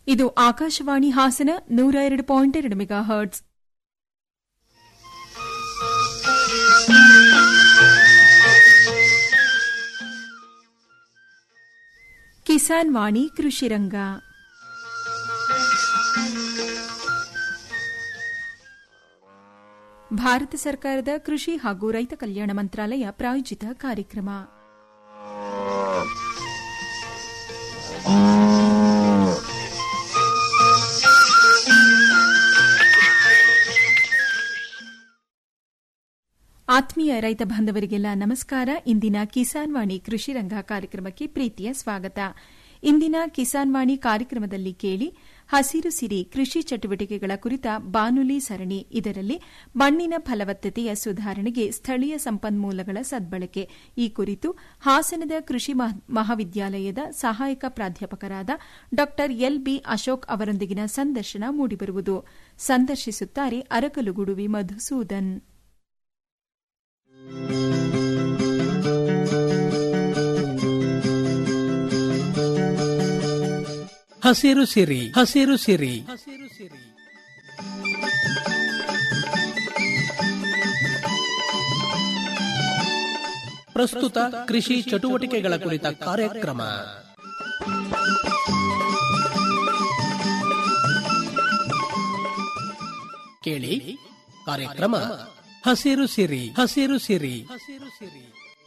ಇದು ಆಕಾಶವಾಣಿ ಹಾಸನ ನೂರ ಎರಡು ಪಾಯಿಂಟ್ ಎರಡು ಮೆಗಾ ಹರ್ಟ್ಸ್ ಕಿಸಾನ್ ವಾಣಿ ಕೃಷಿ ರಂಗ ಭಾರತ ಸರ್ಕಾರದ ಕೃಷಿ ಹಾಗೂ ರೈತ ಕಲ್ಯಾಣ ಮಂತ್ರಾಲಯ ಪ್ರಾಯೋಜಿತ ಕಾರ್ಯಕ್ರಮ ಆತ್ಮೀಯ ರೈತ ಬಾಂಧವರಿಗೆಲ್ಲ ನಮಸ್ಕಾರ ಇಂದಿನ ಕಿಸಾನ್ ವಾಣಿ ಕೃಷಿ ರಂಗ ಕಾರ್ಯಕ್ರಮಕ್ಕೆ ಪ್ರೀತಿಯ ಸ್ವಾಗತ ಇಂದಿನ ಕಿಸಾನ್ ವಾಣಿ ಕಾರ್ಯಕ್ರಮದಲ್ಲಿ ಕೇಳಿ ಹಸಿರು ಸಿರಿ ಕೃಷಿ ಚಟುವಟಿಕೆಗಳ ಕುರಿತ ಬಾನುಲಿ ಸರಣಿ ಇದರಲ್ಲಿ ಮಣ್ಣಿನ ಫಲವತ್ತತೆಯ ಸುಧಾರಣೆಗೆ ಸ್ಥಳೀಯ ಸಂಪನ್ಮೂಲಗಳ ಸದ್ಬಳಕೆ ಈ ಕುರಿತು ಹಾಸನದ ಕೃಷಿ ಮಹಾವಿದ್ಯಾಲಯದ ಸಹಾಯಕ ಪ್ರಾಧ್ಯಾಪಕರಾದ ಡಾ ಎಲ್ಬಿ ಅಶೋಕ್ ಅವರೊಂದಿಗಿನ ಸಂದರ್ಶನ ಮೂಡಿಬರುವುದು ಸಂದರ್ಶಿಸುತ್ತಾರೆ ಅರಕಲುಗುಡುವಿ ಮಧುಸೂದನ್ ಹಸಿರು ಸಿರಿ ಹಸಿರು ಸಿರಿ ಹಸಿರು ಸಿರಿ ಪ್ರಸ್ತುತ ಕೃಷಿ ಚಟುವಟಿಕೆಗಳ ಕುರಿತ ಕಾರ್ಯಕ್ರಮ ಕೇಳಿ ಕಾರ್ಯಕ್ರಮ ಹಸಿರು ಸಿರಿ ಹಸಿರು ಸಿರಿ ಹಸಿರು ಸಿರಿ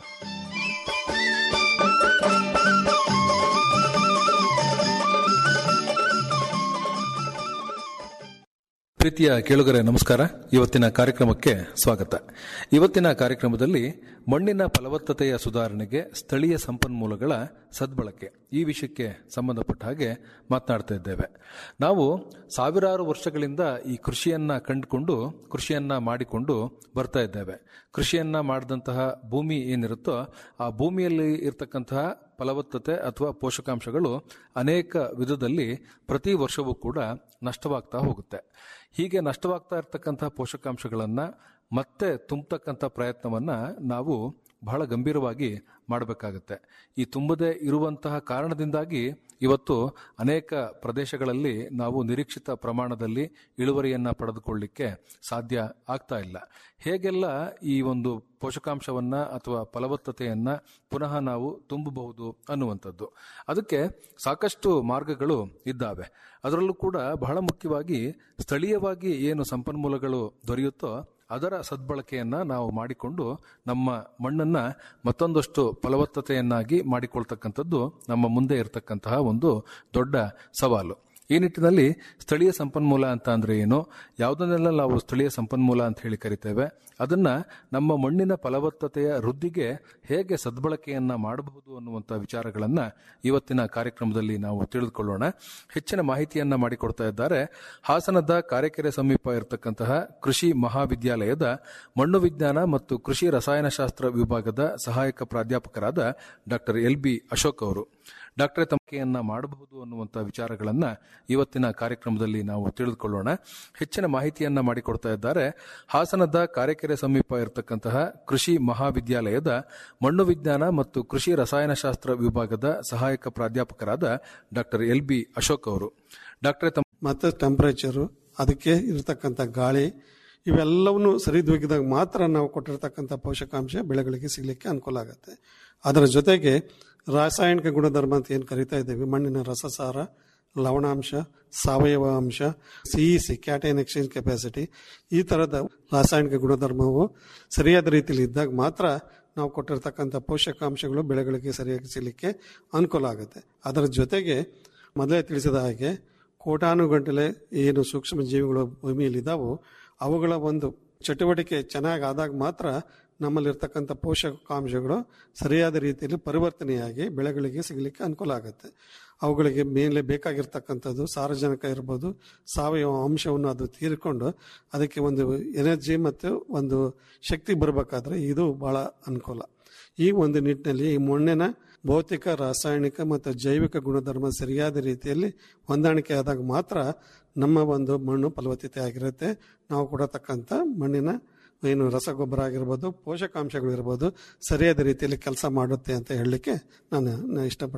ಪ್ರೀತಿಯ ಕೇಳುಗರೆ ನಮಸ್ಕಾರ ಇವತ್ತಿನ ಕಾರ್ಯಕ್ರಮಕ್ಕೆ ಸ್ವಾಗತ ಇವತ್ತಿನ ಕಾರ್ಯಕ್ರಮದಲ್ಲಿ ಮಣ್ಣಿನ ಫಲವತ್ತತೆಯ ಸುಧಾರಣೆಗೆ ಸ್ಥಳೀಯ ಸಂಪನ್ಮೂಲಗಳ ಸದ್ಬಳಕೆ ಈ ವಿಷಯಕ್ಕೆ ಸಂಬಂಧಪಟ್ಟ ಹಾಗೆ ಮಾತನಾಡ್ತಾ ಇದ್ದೇವೆ ನಾವು ಸಾವಿರಾರು ವರ್ಷಗಳಿಂದ ಈ ಕೃಷಿಯನ್ನ ಕಂಡುಕೊಂಡು ಕೃಷಿಯನ್ನ ಮಾಡಿಕೊಂಡು ಬರ್ತಾ ಇದ್ದೇವೆ ಕೃಷಿಯನ್ನ ಮಾಡಿದಂತಹ ಭೂಮಿ ಏನಿರುತ್ತೋ ಆ ಭೂಮಿಯಲ್ಲಿ ಇರತಕ್ಕಂತಹ ಫಲವತ್ತತೆ ಅಥವಾ ಪೋಷಕಾಂಶಗಳು ಅನೇಕ ವಿಧದಲ್ಲಿ ಪ್ರತಿ ವರ್ಷವೂ ಕೂಡ ನಷ್ಟವಾಗ್ತಾ ಹೋಗುತ್ತೆ ಹೀಗೆ ನಷ್ಟವಾಗ್ತಾ ಇರತಕ್ಕಂತಹ ಪೋಷಕಾಂಶಗಳನ್ನ ಮತ್ತೆ ತುಂಬತಕ್ಕಂಥ ಪ್ರಯತ್ನವನ್ನ ನಾವು ಬಹಳ ಗಂಭೀರವಾಗಿ ಮಾಡಬೇಕಾಗತ್ತೆ ಈ ತುಂಬದೇ ಇರುವಂತಹ ಕಾರಣದಿಂದಾಗಿ ಇವತ್ತು ಅನೇಕ ಪ್ರದೇಶಗಳಲ್ಲಿ ನಾವು ನಿರೀಕ್ಷಿತ ಪ್ರಮಾಣದಲ್ಲಿ ಇಳುವರಿಯನ್ನ ಪಡೆದುಕೊಳ್ಳಿಕ್ಕೆ ಸಾಧ್ಯ ಆಗ್ತಾ ಇಲ್ಲ ಹೇಗೆಲ್ಲ ಈ ಒಂದು ಪೋಷಕಾಂಶವನ್ನ ಅಥವಾ ಫಲವತ್ತತೆಯನ್ನ ಪುನಃ ನಾವು ತುಂಬಬಹುದು ಅನ್ನುವಂಥದ್ದು ಅದಕ್ಕೆ ಸಾಕಷ್ಟು ಮಾರ್ಗಗಳು ಇದ್ದಾವೆ ಅದರಲ್ಲೂ ಕೂಡ ಬಹಳ ಮುಖ್ಯವಾಗಿ ಸ್ಥಳೀಯವಾಗಿ ಏನು ಸಂಪನ್ಮೂಲಗಳು ದೊರೆಯುತ್ತೋ ಅದರ ಸದ್ಬಳಕೆಯನ್ನ ನಾವು ಮಾಡಿಕೊಂಡು ನಮ್ಮ ಮಣ್ಣನ್ನ ಮತ್ತೊಂದಷ್ಟು ಫಲವತ್ತತೆಯನ್ನಾಗಿ ಮಾಡಿಕೊಳ್ತಕ್ಕಂಥದ್ದು ನಮ್ಮ ಮುಂದೆ ಇರತಕ್ಕಂತಹ ಒಂದು ದೊಡ್ಡ ಸವಾಲು ಈ ನಿಟ್ಟಿನಲ್ಲಿ ಸ್ಥಳೀಯ ಸಂಪನ್ಮೂಲ ಅಂತ ಅಂದ್ರೆ ಏನು ಯಾವುದನ್ನೆಲ್ಲ ನಾವು ಸ್ಥಳೀಯ ಸಂಪನ್ಮೂಲ ಅಂತ ಹೇಳಿ ಕರಿತೇವೆ ಅದನ್ನ ನಮ್ಮ ಮಣ್ಣಿನ ಫಲವತ್ತತೆಯ ವೃದ್ಧಿಗೆ ಹೇಗೆ ಸದ್ಬಳಕೆಯನ್ನ ಮಾಡಬಹುದು ಅನ್ನುವಂಥ ವಿಚಾರಗಳನ್ನ ಇವತ್ತಿನ ಕಾರ್ಯಕ್ರಮದಲ್ಲಿ ನಾವು ತಿಳಿದುಕೊಳ್ಳೋಣ ಹೆಚ್ಚಿನ ಮಾಹಿತಿಯನ್ನ ಮಾಡಿಕೊಡ್ತಾ ಇದ್ದಾರೆ ಹಾಸನದ ಕಾರೆಕೆರೆ ಸಮೀಪ ಇರತಕ್ಕಂತಹ ಕೃಷಿ ಮಹಾವಿದ್ಯಾಲಯದ ಮಣ್ಣು ವಿಜ್ಞಾನ ಮತ್ತು ಕೃಷಿ ರಸಾಯನಶಾಸ್ತ್ರ ವಿಭಾಗದ ಸಹಾಯಕ ಪ್ರಾಧ್ಯಾಪಕರಾದ ಡಾಕ್ಟರ್ ಎಲ್ ಬಿ ಅಶೋಕ್ ಅವರು ಡಾಕ್ಟರ್ ತಮಕೆಯನ್ನ ಮಾಡಬಹುದು ಅನ್ನುವಂಥ ವಿಚಾರಗಳನ್ನ ಇವತ್ತಿನ ಕಾರ್ಯಕ್ರಮದಲ್ಲಿ ನಾವು ತಿಳಿದುಕೊಳ್ಳೋಣ ಹೆಚ್ಚಿನ ಮಾಹಿತಿಯನ್ನ ಮಾಡಿಕೊಡ್ತಾ ಇದ್ದಾರೆ ಹಾಸನದ ಕಾರೆಕೆರೆ ಸಮೀಪ ಇರತಕ್ಕಂತಹ ಕೃಷಿ ಮಹಾವಿದ್ಯಾಲಯದ ಮಣ್ಣು ವಿಜ್ಞಾನ ಮತ್ತು ಕೃಷಿ ರಸಾಯನಶಾಸ್ತ್ರ ವಿಭಾಗದ ಸಹಾಯಕ ಪ್ರಾಧ್ಯಾಪಕರಾದ ಡಾಕ್ಟರ್ ಎಲ್ ಬಿ ಅಶೋಕ್ ಅವರು ಡಾಕ್ಟರ್ ಮತ್ತು ಟೆಂಪರೇಚರು ಅದಕ್ಕೆ ಇರತಕ್ಕಂಥ ಗಾಳಿ ಇವೆಲ್ಲವನ್ನು ಸರಿದೂಗಿದಾಗ ಮಾತ್ರ ನಾವು ಕೊಟ್ಟಿರ್ತಕ್ಕಂಥ ಪೋಷಕಾಂಶ ಬೆಳೆಗಳಿಗೆ ಸಿಗಲಿಕ್ಕೆ ಅನುಕೂಲ ಆಗುತ್ತೆ ಅದರ ಜೊತೆಗೆ ರಾಸಾಯನಿಕ ಗುಣಧರ್ಮ ಅಂತ ಏನು ಕರಿತಾ ಇದ್ದೇವೆ ಮಣ್ಣಿನ ರಸಸಾರ ಲವಣಾಂಶ ಸಾವಯವ ಅಂಶ ಸಿಇಸಿ ಕ್ಯಾಟೈನ್ ಎಕ್ಸ್ಚೇಂಜ್ ಕೆಪಾಸಿಟಿ ಈ ಥರದ ರಾಸಾಯನಿಕ ಗುಣಧರ್ಮವು ಸರಿಯಾದ ರೀತಿಯಲ್ಲಿ ಇದ್ದಾಗ ಮಾತ್ರ ನಾವು ಕೊಟ್ಟಿರ್ತಕ್ಕಂಥ ಪೋಷಕಾಂಶಗಳು ಬೆಳೆಗಳಿಗೆ ಸರಿಯಾಗಿ ಸಿಗಲಿಕ್ಕೆ ಅನುಕೂಲ ಆಗುತ್ತೆ ಅದರ ಜೊತೆಗೆ ಮೊದಲೇ ತಿಳಿಸಿದ ಹಾಗೆ ಕೋಟಾನುಗಂಟಲೆ ಏನು ಸೂಕ್ಷ್ಮ ಜೀವಿಗಳು ಭೂಮಿಯಲ್ಲಿದ್ದಾವೋ ಅವುಗಳ ಒಂದು ಚಟುವಟಿಕೆ ಚೆನ್ನಾಗಿ ಆದಾಗ ಮಾತ್ರ ನಮ್ಮಲ್ಲಿರ್ತಕ್ಕಂಥ ಪೋಷಕಾಂಶಗಳು ಸರಿಯಾದ ರೀತಿಯಲ್ಲಿ ಪರಿವರ್ತನೆಯಾಗಿ ಬೆಳೆಗಳಿಗೆ ಸಿಗಲಿಕ್ಕೆ ಅನುಕೂಲ ಆಗುತ್ತೆ ಅವುಗಳಿಗೆ ಮೇಲೆ ಬೇಕಾಗಿರ್ತಕ್ಕಂಥದ್ದು ಸಾರಜನಕ ಇರ್ಬೋದು ಸಾವಯವ ಅಂಶವನ್ನು ಅದು ತೀರಿಕೊಂಡು ಅದಕ್ಕೆ ಒಂದು ಎನರ್ಜಿ ಮತ್ತು ಒಂದು ಶಕ್ತಿ ಬರಬೇಕಾದ್ರೆ ಇದು ಬಹಳ ಅನುಕೂಲ ಈ ಒಂದು ನಿಟ್ಟಿನಲ್ಲಿ ಈ ಮಣ್ಣಿನ ಭೌತಿಕ ರಾಸಾಯನಿಕ ಮತ್ತು ಜೈವಿಕ ಗುಣಧರ್ಮ ಸರಿಯಾದ ರೀತಿಯಲ್ಲಿ ಹೊಂದಾಣಿಕೆ ಆದಾಗ ಮಾತ್ರ ನಮ್ಮ ಒಂದು ಮಣ್ಣು ಫಲವತ್ತತೆ ಆಗಿರುತ್ತೆ ನಾವು ಕೊಡತಕ್ಕಂಥ ಮಣ್ಣಿನ ಏನು ರಸಗೊಬ್ಬರ ಆಗಿರ್ಬೋದು ಪೋಷಕಾಂಶಗಳು ಇರ್ಬೋದು ಸರಿಯಾದ ರೀತಿಯಲ್ಲಿ ಕೆಲಸ ಮಾಡುತ್ತೆ ಅಂತ ಹೇಳಲಿಕ್ಕೆ ನಾನು ನಾನು ಇಷ್ಟಪಟ್ಟೆ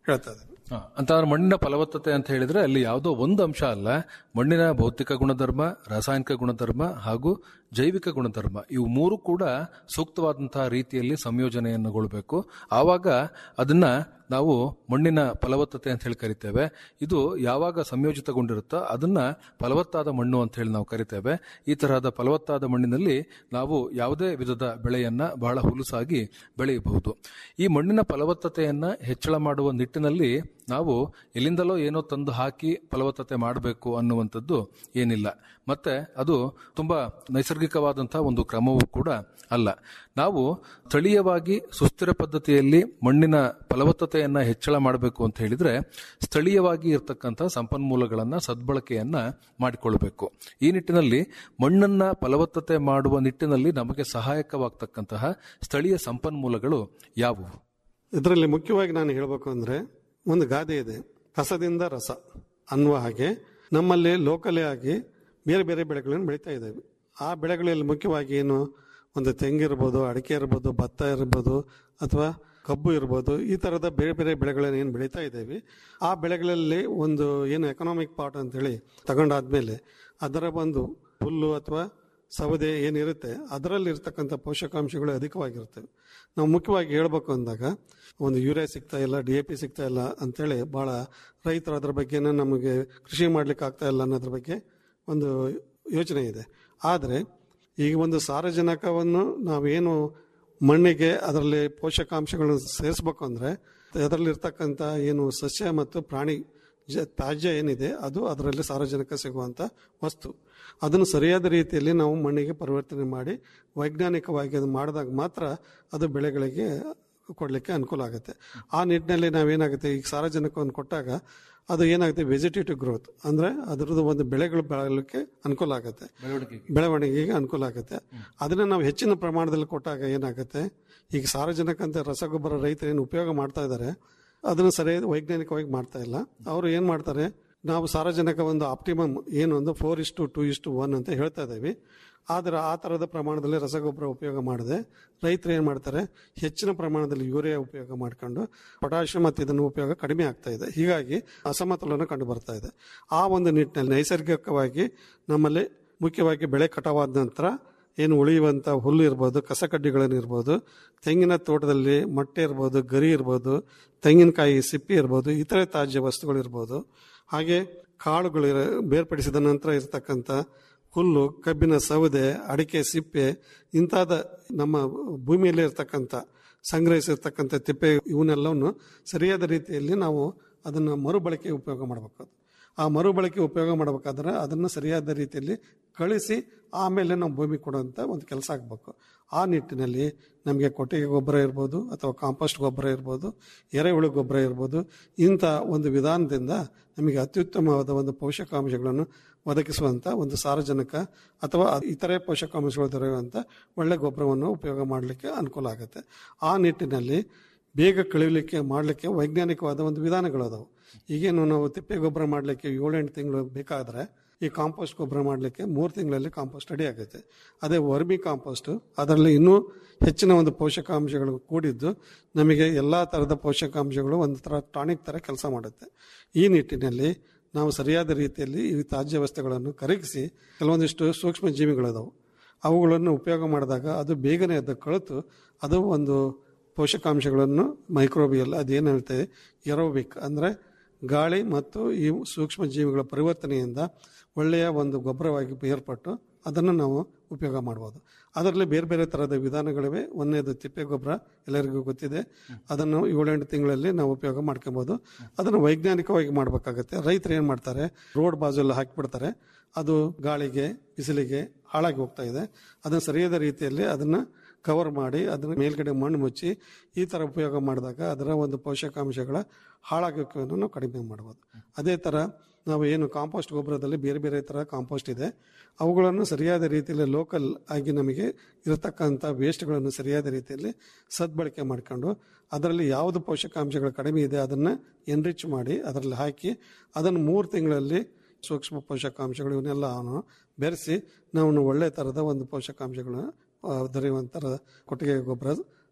ಹೇಳ್ತಾ ಇದ್ದೇನೆ ಹ, ಅಂತಂದ್ರೆ ಮಣ್ಣಿನ ಫಲವತ್ತತೆ ಅಂತ ಹೇಳಿದ್ರೆ ಅಲ್ಲಿ ಯಾವುದೋ ಒಂದು ಅಂಶ ಅಲ್ಲ ಮಣ್ಣಿನ ಭೌತಿಕ ಗುಣಧರ್ಮ ರಾಸಾಯನಿಕ ಗುಣಧರ್ಮ ಹಾಗೂ ಜೈವಿಕ ಗುಣಧರ್ಮ ಇವು ಮೂರು ಕೂಡ ಸೂಕ್ತವಾದಂತಹ ರೀತಿಯಲ್ಲಿ ಸಂಯೋಜನೆಯನ್ನುಗೊಳ್ಬೇಕು ಆವಾಗ ಅದನ್ನ ನಾವು ಮಣ್ಣಿನ ಫಲವತ್ತತೆ ಅಂತ ಹೇಳಿ ಕರಿತೇವೆ ಇದು ಯಾವಾಗ ಸಂಯೋಜಿತಗೊಂಡಿರುತ್ತೋ ಅದನ್ನ ಫಲವತ್ತಾದ ಮಣ್ಣು ಅಂತ ಹೇಳಿ ನಾವು ಕರಿತೇವೆ ಈ ತರಹದ ಫಲವತ್ತಾದ ಮಣ್ಣಿನಲ್ಲಿ ನಾವು ಯಾವುದೇ ವಿಧದ ಬೆಳೆಯನ್ನ ಬಹಳ ಹುಲುಸಾಗಿ ಬೆಳೆಯಬಹುದು ಈ ಮಣ್ಣಿನ ಫಲವತ್ತತೆಯನ್ನ ಹೆಚ್ಚಳ ಮಾಡುವ ನಿಟ್ಟಿನಲ್ಲಿ ನಾವು ಎಲ್ಲಿಂದಲೋ ಏನೋ ತಂದು ಹಾಕಿ ಫಲವತ್ತತೆ ಮಾಡಬೇಕು ಅನ್ನುವಂಥದ್ದು ಏನಿಲ್ಲ ಮತ್ತೆ ಅದು ತುಂಬಾ ನೈಸರ್ಗಿಕವಾದಂತಹ ಒಂದು ಕ್ರಮವೂ ಕೂಡ ಅಲ್ಲ ನಾವು ಸ್ಥಳೀಯವಾಗಿ ಸುಸ್ಥಿರ ಪದ್ಧತಿಯಲ್ಲಿ ಮಣ್ಣಿನ ಫಲವತ್ತತೆಯನ್ನ ಹೆಚ್ಚಳ ಮಾಡಬೇಕು ಅಂತ ಹೇಳಿದ್ರೆ ಸ್ಥಳೀಯವಾಗಿ ಇರತಕ್ಕಂಥ ಸಂಪನ್ಮೂಲಗಳನ್ನ ಸದ್ಬಳಕೆಯನ್ನ ಮಾಡಿಕೊಳ್ಬೇಕು ಈ ನಿಟ್ಟಿನಲ್ಲಿ ಮಣ್ಣನ್ನ ಫಲವತ್ತತೆ ಮಾಡುವ ನಿಟ್ಟಿನಲ್ಲಿ ನಮಗೆ ಸಹಾಯಕವಾಗ್ತಕ್ಕಂತಹ ಸ್ಥಳೀಯ ಸಂಪನ್ಮೂಲಗಳು ಯಾವುವು ಇದರಲ್ಲಿ ಮುಖ್ಯವಾಗಿ ನಾನು ಹೇಳಬೇಕು ಅಂದ್ರೆ ಒಂದು ಗಾದೆ ಇದೆ ಕಸದಿಂದ ರಸ ಅನ್ನುವ ಹಾಗೆ ನಮ್ಮಲ್ಲಿ ಲೋಕಲೇ ಆಗಿ ಬೇರೆ ಬೇರೆ ಬೆಳೆಗಳನ್ನು ಬೆಳೀತಾ ಇದ್ದೇವೆ ಆ ಬೆಳೆಗಳಲ್ಲಿ ಮುಖ್ಯವಾಗಿ ಏನು ಒಂದು ತೆಂಗಿರ್ಬೋದು ಅಡಿಕೆ ಇರ್ಬೋದು ಭತ್ತ ಇರ್ಬೋದು ಅಥವಾ ಕಬ್ಬು ಇರ್ಬೋದು ಈ ಥರದ ಬೇರೆ ಬೇರೆ ಬೆಳೆಗಳನ್ನು ಏನು ಬೆಳೀತಾ ಇದ್ದೇವೆ ಆ ಬೆಳೆಗಳಲ್ಲಿ ಒಂದು ಏನು ಎಕನಾಮಿಕ್ ಪಾರ್ಟ್ ಅಂತೇಳಿ ತಗೊಂಡಾದ್ಮೇಲೆ ಅದರ ಒಂದು ಹುಲ್ಲು ಅಥವಾ ಸವದೆ ಏನಿರುತ್ತೆ ಅದರಲ್ಲಿ ಇರ್ತಕ್ಕಂಥ ಪೋಷಕಾಂಶಗಳು ಅಧಿಕವಾಗಿರ್ತವೆ ನಾವು ಮುಖ್ಯವಾಗಿ ಹೇಳ್ಬೇಕು ಅಂದಾಗ ಒಂದು ಯೂರಿಯಾ ಸಿಗ್ತಾ ಇಲ್ಲ ಡಿ ಎ ಪಿ ಸಿಗ್ತಾ ಇಲ್ಲ ಅಂತೇಳಿ ಭಾಳ ರೈತರು ಅದ್ರ ಬಗ್ಗೆನೇ ನಮಗೆ ಕೃಷಿ ಮಾಡ್ಲಿಕ್ಕೆ ಆಗ್ತಾ ಇಲ್ಲ ಅನ್ನೋದ್ರ ಬಗ್ಗೆ ಒಂದು ಯೋಚನೆ ಇದೆ ಆದರೆ ಈಗ ಒಂದು ಸಾರಜನಕವನ್ನು ನಾವೇನು ಮಣ್ಣಿಗೆ ಅದರಲ್ಲಿ ಪೋಷಕಾಂಶಗಳನ್ನು ಸೇರಿಸ್ಬೇಕು ಅಂದರೆ ಅದರಲ್ಲಿ ಇರ್ತಕ್ಕಂಥ ಏನು ಸಸ್ಯ ಮತ್ತು ಪ್ರಾಣಿ ಜ ತ್ಯಾಜ್ಯ ಏನಿದೆ ಅದು ಅದರಲ್ಲಿ ಸಾರಜನಕ ಸಿಗುವಂಥ ವಸ್ತು ಅದನ್ನು ಸರಿಯಾದ ರೀತಿಯಲ್ಲಿ ನಾವು ಮಣ್ಣಿಗೆ ಪರಿವರ್ತನೆ ಮಾಡಿ ವೈಜ್ಞಾನಿಕವಾಗಿ ಅದು ಮಾಡಿದಾಗ ಮಾತ್ರ ಅದು ಬೆಳೆಗಳಿಗೆ ಕೊಡಲಿಕ್ಕೆ ಅನುಕೂಲ ಆಗುತ್ತೆ ಆ ನಿಟ್ಟಿನಲ್ಲಿ ನಾವೇನಾಗುತ್ತೆ ಈಗ ಸಾರಜನಕವನ್ನು ಕೊಟ್ಟಾಗ ಅದು ಏನಾಗುತ್ತೆ ವೆಜಿಟೇಟಿವ್ ಗ್ರೋತ್ ಅಂದರೆ ಅದರದ್ದು ಒಂದು ಬೆಳೆಗಳು ಬೆಳಲಿಕ್ಕೆ ಅನುಕೂಲ ಆಗುತ್ತೆ ಬೆಳವಣಿಗೆಗೆ ಅನುಕೂಲ ಆಗುತ್ತೆ ಅದನ್ನ ನಾವು ಹೆಚ್ಚಿನ ಪ್ರಮಾಣದಲ್ಲಿ ಕೊಟ್ಟಾಗ ಏನಾಗುತ್ತೆ ಈಗ ಸಾರಜನಕ ಅಂತ ರಸಗೊಬ್ಬರ ರೈತರು ಏನು ಉಪಯೋಗ ಮಾಡ್ತಾ ಇದ್ದಾರೆ ಅದನ್ನು ಸರಿಯಾದ ವೈಜ್ಞಾನಿಕವಾಗಿ ಮಾಡ್ತಾ ಇಲ್ಲ ಅವರು ಏನು ಮಾಡ್ತಾರೆ ನಾವು ಸಾರಜನಕ ಒಂದು ಆಪ್ಟಿಮಮ್ ಏನು ಒಂದು ಫೋರ್ ಇಷ್ಟು ಟು ಇಷ್ಟು ಒನ್ ಅಂತ ಹೇಳ್ತಾ ಇದ್ದೀವಿ ಆದರೆ ಆ ಥರದ ಪ್ರಮಾಣದಲ್ಲಿ ರಸಗೊಬ್ಬರ ಉಪಯೋಗ ಮಾಡದೆ ರೈತರು ಏನು ಮಾಡ್ತಾರೆ ಹೆಚ್ಚಿನ ಪ್ರಮಾಣದಲ್ಲಿ ಯೂರಿಯಾ ಉಪಯೋಗ ಮಾಡ್ಕೊಂಡು ಪೊಟ್ಯಾಷಿಯಂ ಮತ್ತು ಇದನ್ನು ಉಪಯೋಗ ಕಡಿಮೆ ಆಗ್ತಾ ಇದೆ ಹೀಗಾಗಿ ಅಸಮತೋಲನ ಕಂಡು ಬರ್ತಾ ಇದೆ ಆ ಒಂದು ನಿಟ್ಟಿನಲ್ಲಿ ನೈಸರ್ಗಿಕವಾಗಿ ನಮ್ಮಲ್ಲಿ ಮುಖ್ಯವಾಗಿ ಬೆಳೆ ಕಟಾವಾದ ನಂತರ ಏನು ಉಳಿಯುವಂಥ ಹುಲ್ಲು ಇರ್ಬೋದು ಕಸಕಡ್ಡಿಗಳನ್ನು ಇರ್ಬೋದು ತೆಂಗಿನ ತೋಟದಲ್ಲಿ ಮೊಟ್ಟೆ ಇರ್ಬೋದು ಗರಿ ಇರ್ಬೋದು ತೆಂಗಿನಕಾಯಿ ಸಿಪ್ಪಿ ಇರ್ಬೋದು ಇತರೆ ತ್ಯಾಜ್ಯ ವಸ್ತುಗಳು ಇರ್ಬೋದು ಹಾಗೆ ಕಾಳುಗಳು ಬೇರ್ಪಡಿಸಿದ ನಂತರ ಇರತಕ್ಕಂಥ ಹುಲ್ಲು ಕಬ್ಬಿನ ಸೌದೆ ಅಡಿಕೆ ಸಿಪ್ಪೆ ಇಂಥದ ನಮ್ಮ ಭೂಮಿಯಲ್ಲಿ ಇರ್ತಕ್ಕಂಥ ಸಂಗ್ರಹಿಸಿರ್ತಕ್ಕಂಥ ತಿಪ್ಪೆ ಇವನ್ನೆಲ್ಲವನ್ನು ಸರಿಯಾದ ರೀತಿಯಲ್ಲಿ ನಾವು ಅದನ್ನು ಮರುಬಳಕೆ ಉಪಯೋಗ ಮಾಡಬೇಕು ಆ ಮರುಬಳಕೆ ಉಪಯೋಗ ಮಾಡಬೇಕಾದ್ರೆ ಅದನ್ನು ಸರಿಯಾದ ರೀತಿಯಲ್ಲಿ ಕಳಿಸಿ ಆಮೇಲೆ ನಾವು ಭೂಮಿ ಕೊಡುವಂಥ ಒಂದು ಕೆಲಸ ಆಗಬೇಕು ಆ ನಿಟ್ಟಿನಲ್ಲಿ ನಮಗೆ ಕೊಟ್ಟಿಗೆ ಗೊಬ್ಬರ ಇರ್ಬೋದು ಅಥವಾ ಕಾಂಪೋಸ್ಟ್ ಗೊಬ್ಬರ ಇರ್ಬೋದು ಎರೆಹುಳು ಗೊಬ್ಬರ ಇರ್ಬೋದು ಇಂಥ ಒಂದು ವಿಧಾನದಿಂದ ನಮಗೆ ಅತ್ಯುತ್ತಮವಾದ ಒಂದು ಪೋಷಕಾಂಶಗಳನ್ನು ಒದಗಿಸುವಂಥ ಒಂದು ಸಾರಜನಕ ಅಥವಾ ಇತರೆ ಪೋಷಕಾಂಶಗಳು ದೊರೆಯುವಂಥ ಒಳ್ಳೆ ಗೊಬ್ಬರವನ್ನು ಉಪಯೋಗ ಮಾಡಲಿಕ್ಕೆ ಅನುಕೂಲ ಆಗುತ್ತೆ ಆ ನಿಟ್ಟಿನಲ್ಲಿ ಬೇಗ ಕಳಿಲಿಕ್ಕೆ ಮಾಡಲಿಕ್ಕೆ ವೈಜ್ಞಾನಿಕವಾದ ಒಂದು ವಿಧಾನಗಳು ಅದಾವೆ ಈಗೇನು ನಾವು ತಿಪ್ಪೆ ಗೊಬ್ಬರ ಮಾಡಲಿಕ್ಕೆ ಏಳೆಂಟು ತಿಂಗಳು ಬೇಕಾದರೆ ಈ ಕಾಂಪೋಸ್ಟ್ ಗೊಬ್ಬರ ಮಾಡಲಿಕ್ಕೆ ಮೂರು ತಿಂಗಳಲ್ಲಿ ಕಾಂಪೋಸ್ಟ್ ರೆಡಿ ಆಗುತ್ತೆ ಅದೇ ವರ್ಮಿ ಕಾಂಪೋಸ್ಟ್ ಅದರಲ್ಲಿ ಇನ್ನೂ ಹೆಚ್ಚಿನ ಒಂದು ಪೋಷಕಾಂಶಗಳು ಕೂಡಿದ್ದು ನಮಗೆ ಎಲ್ಲ ಥರದ ಪೋಷಕಾಂಶಗಳು ಒಂದು ಥರ ಟಾನಿಕ್ ಥರ ಕೆಲಸ ಮಾಡುತ್ತೆ ಈ ನಿಟ್ಟಿನಲ್ಲಿ ನಾವು ಸರಿಯಾದ ರೀತಿಯಲ್ಲಿ ಈ ತ್ಯಾಜ್ಯ ವಸ್ತುಗಳನ್ನು ಕರಗಿಸಿ ಕೆಲವೊಂದಿಷ್ಟು ಸೂಕ್ಷ್ಮ ಜೀವಿಗಳದಾವು ಅವುಗಳನ್ನು ಉಪಯೋಗ ಮಾಡಿದಾಗ ಅದು ಬೇಗನೆ ಅದು ಕಳಿತು ಅದು ಒಂದು ಪೋಷಕಾಂಶಗಳನ್ನು ಮೈಕ್ರೋಬಿಯಲ್ ಅದೇನು ಹೇಳ್ತೇವೆ ಎರೋಬಿಕ್ ಅಂದರೆ ಗಾಳಿ ಮತ್ತು ಈ ಸೂಕ್ಷ್ಮ ಜೀವಿಗಳ ಪರಿವರ್ತನೆಯಿಂದ ಒಳ್ಳೆಯ ಒಂದು ಗೊಬ್ಬರವಾಗಿ ಬೇರ್ಪಟ್ಟು ಅದನ್ನು ನಾವು ಉಪಯೋಗ ಮಾಡ್ಬೋದು ಅದರಲ್ಲಿ ಬೇರೆ ಬೇರೆ ಥರದ ವಿಧಾನಗಳಿವೆ ಒಂದನೇದು ತಿಪ್ಪೆ ಗೊಬ್ಬರ ಎಲ್ಲರಿಗೂ ಗೊತ್ತಿದೆ ಅದನ್ನು ಏಳೆಂಟು ತಿಂಗಳಲ್ಲಿ ನಾವು ಉಪಯೋಗ ಮಾಡ್ಕೊಬೋದು ಅದನ್ನು ವೈಜ್ಞಾನಿಕವಾಗಿ ಮಾಡಬೇಕಾಗತ್ತೆ ರೈತರು ಏನು ಮಾಡ್ತಾರೆ ರೋಡ್ ಬಾಜಲ್ಲಿ ಹಾಕಿಬಿಡ್ತಾರೆ ಅದು ಗಾಳಿಗೆ ಬಿಸಿಲಿಗೆ ಹಾಳಾಗಿ ಹೋಗ್ತಾ ಇದೆ ಅದನ್ನು ಸರಿಯಾದ ರೀತಿಯಲ್ಲಿ ಅದನ್ನು ಕವರ್ ಮಾಡಿ ಅದನ್ನ ಮೇಲ್ಗಡೆ ಮಣ್ಣು ಮುಚ್ಚಿ ಈ ಥರ ಉಪಯೋಗ ಮಾಡಿದಾಗ ಅದರ ಒಂದು ಪೋಷಕಾಂಶಗಳ ಹಾಳಾಗೋಕೆಯನ್ನು ನಾವು ಕಡಿಮೆ ಮಾಡ್ಬೋದು ಅದೇ ಥರ ನಾವು ಏನು ಕಾಂಪೋಸ್ಟ್ ಗೊಬ್ಬರದಲ್ಲಿ ಬೇರೆ ಬೇರೆ ಥರ ಕಾಂಪೋಸ್ಟ್ ಇದೆ ಅವುಗಳನ್ನು ಸರಿಯಾದ ರೀತಿಯಲ್ಲಿ ಲೋಕಲ್ ಆಗಿ ನಮಗೆ ಇರತಕ್ಕಂಥ ವೇಸ್ಟ್ಗಳನ್ನು ಸರಿಯಾದ ರೀತಿಯಲ್ಲಿ ಸದ್ಬಳಕೆ ಮಾಡ್ಕೊಂಡು ಅದರಲ್ಲಿ ಯಾವುದು ಪೋಷಕಾಂಶಗಳು ಕಡಿಮೆ ಇದೆ ಅದನ್ನು ಎನ್ರಿಚ್ ಮಾಡಿ ಅದರಲ್ಲಿ ಹಾಕಿ ಅದನ್ನು ಮೂರು ತಿಂಗಳಲ್ಲಿ ಸೂಕ್ಷ್ಮ ಪೋಷಕಾಂಶಗಳು ಇವನ್ನೆಲ್ಲ ಬೆರೆಸಿ ನಾವು ಒಳ್ಳೆ ಥರದ ಒಂದು ಪೋಷಕಾಂಶಗಳನ್ನ ದೊರೆಯುವಂಥ ಕೊಟ್ಟಿಗೆ ಗೊಬ್ಬರ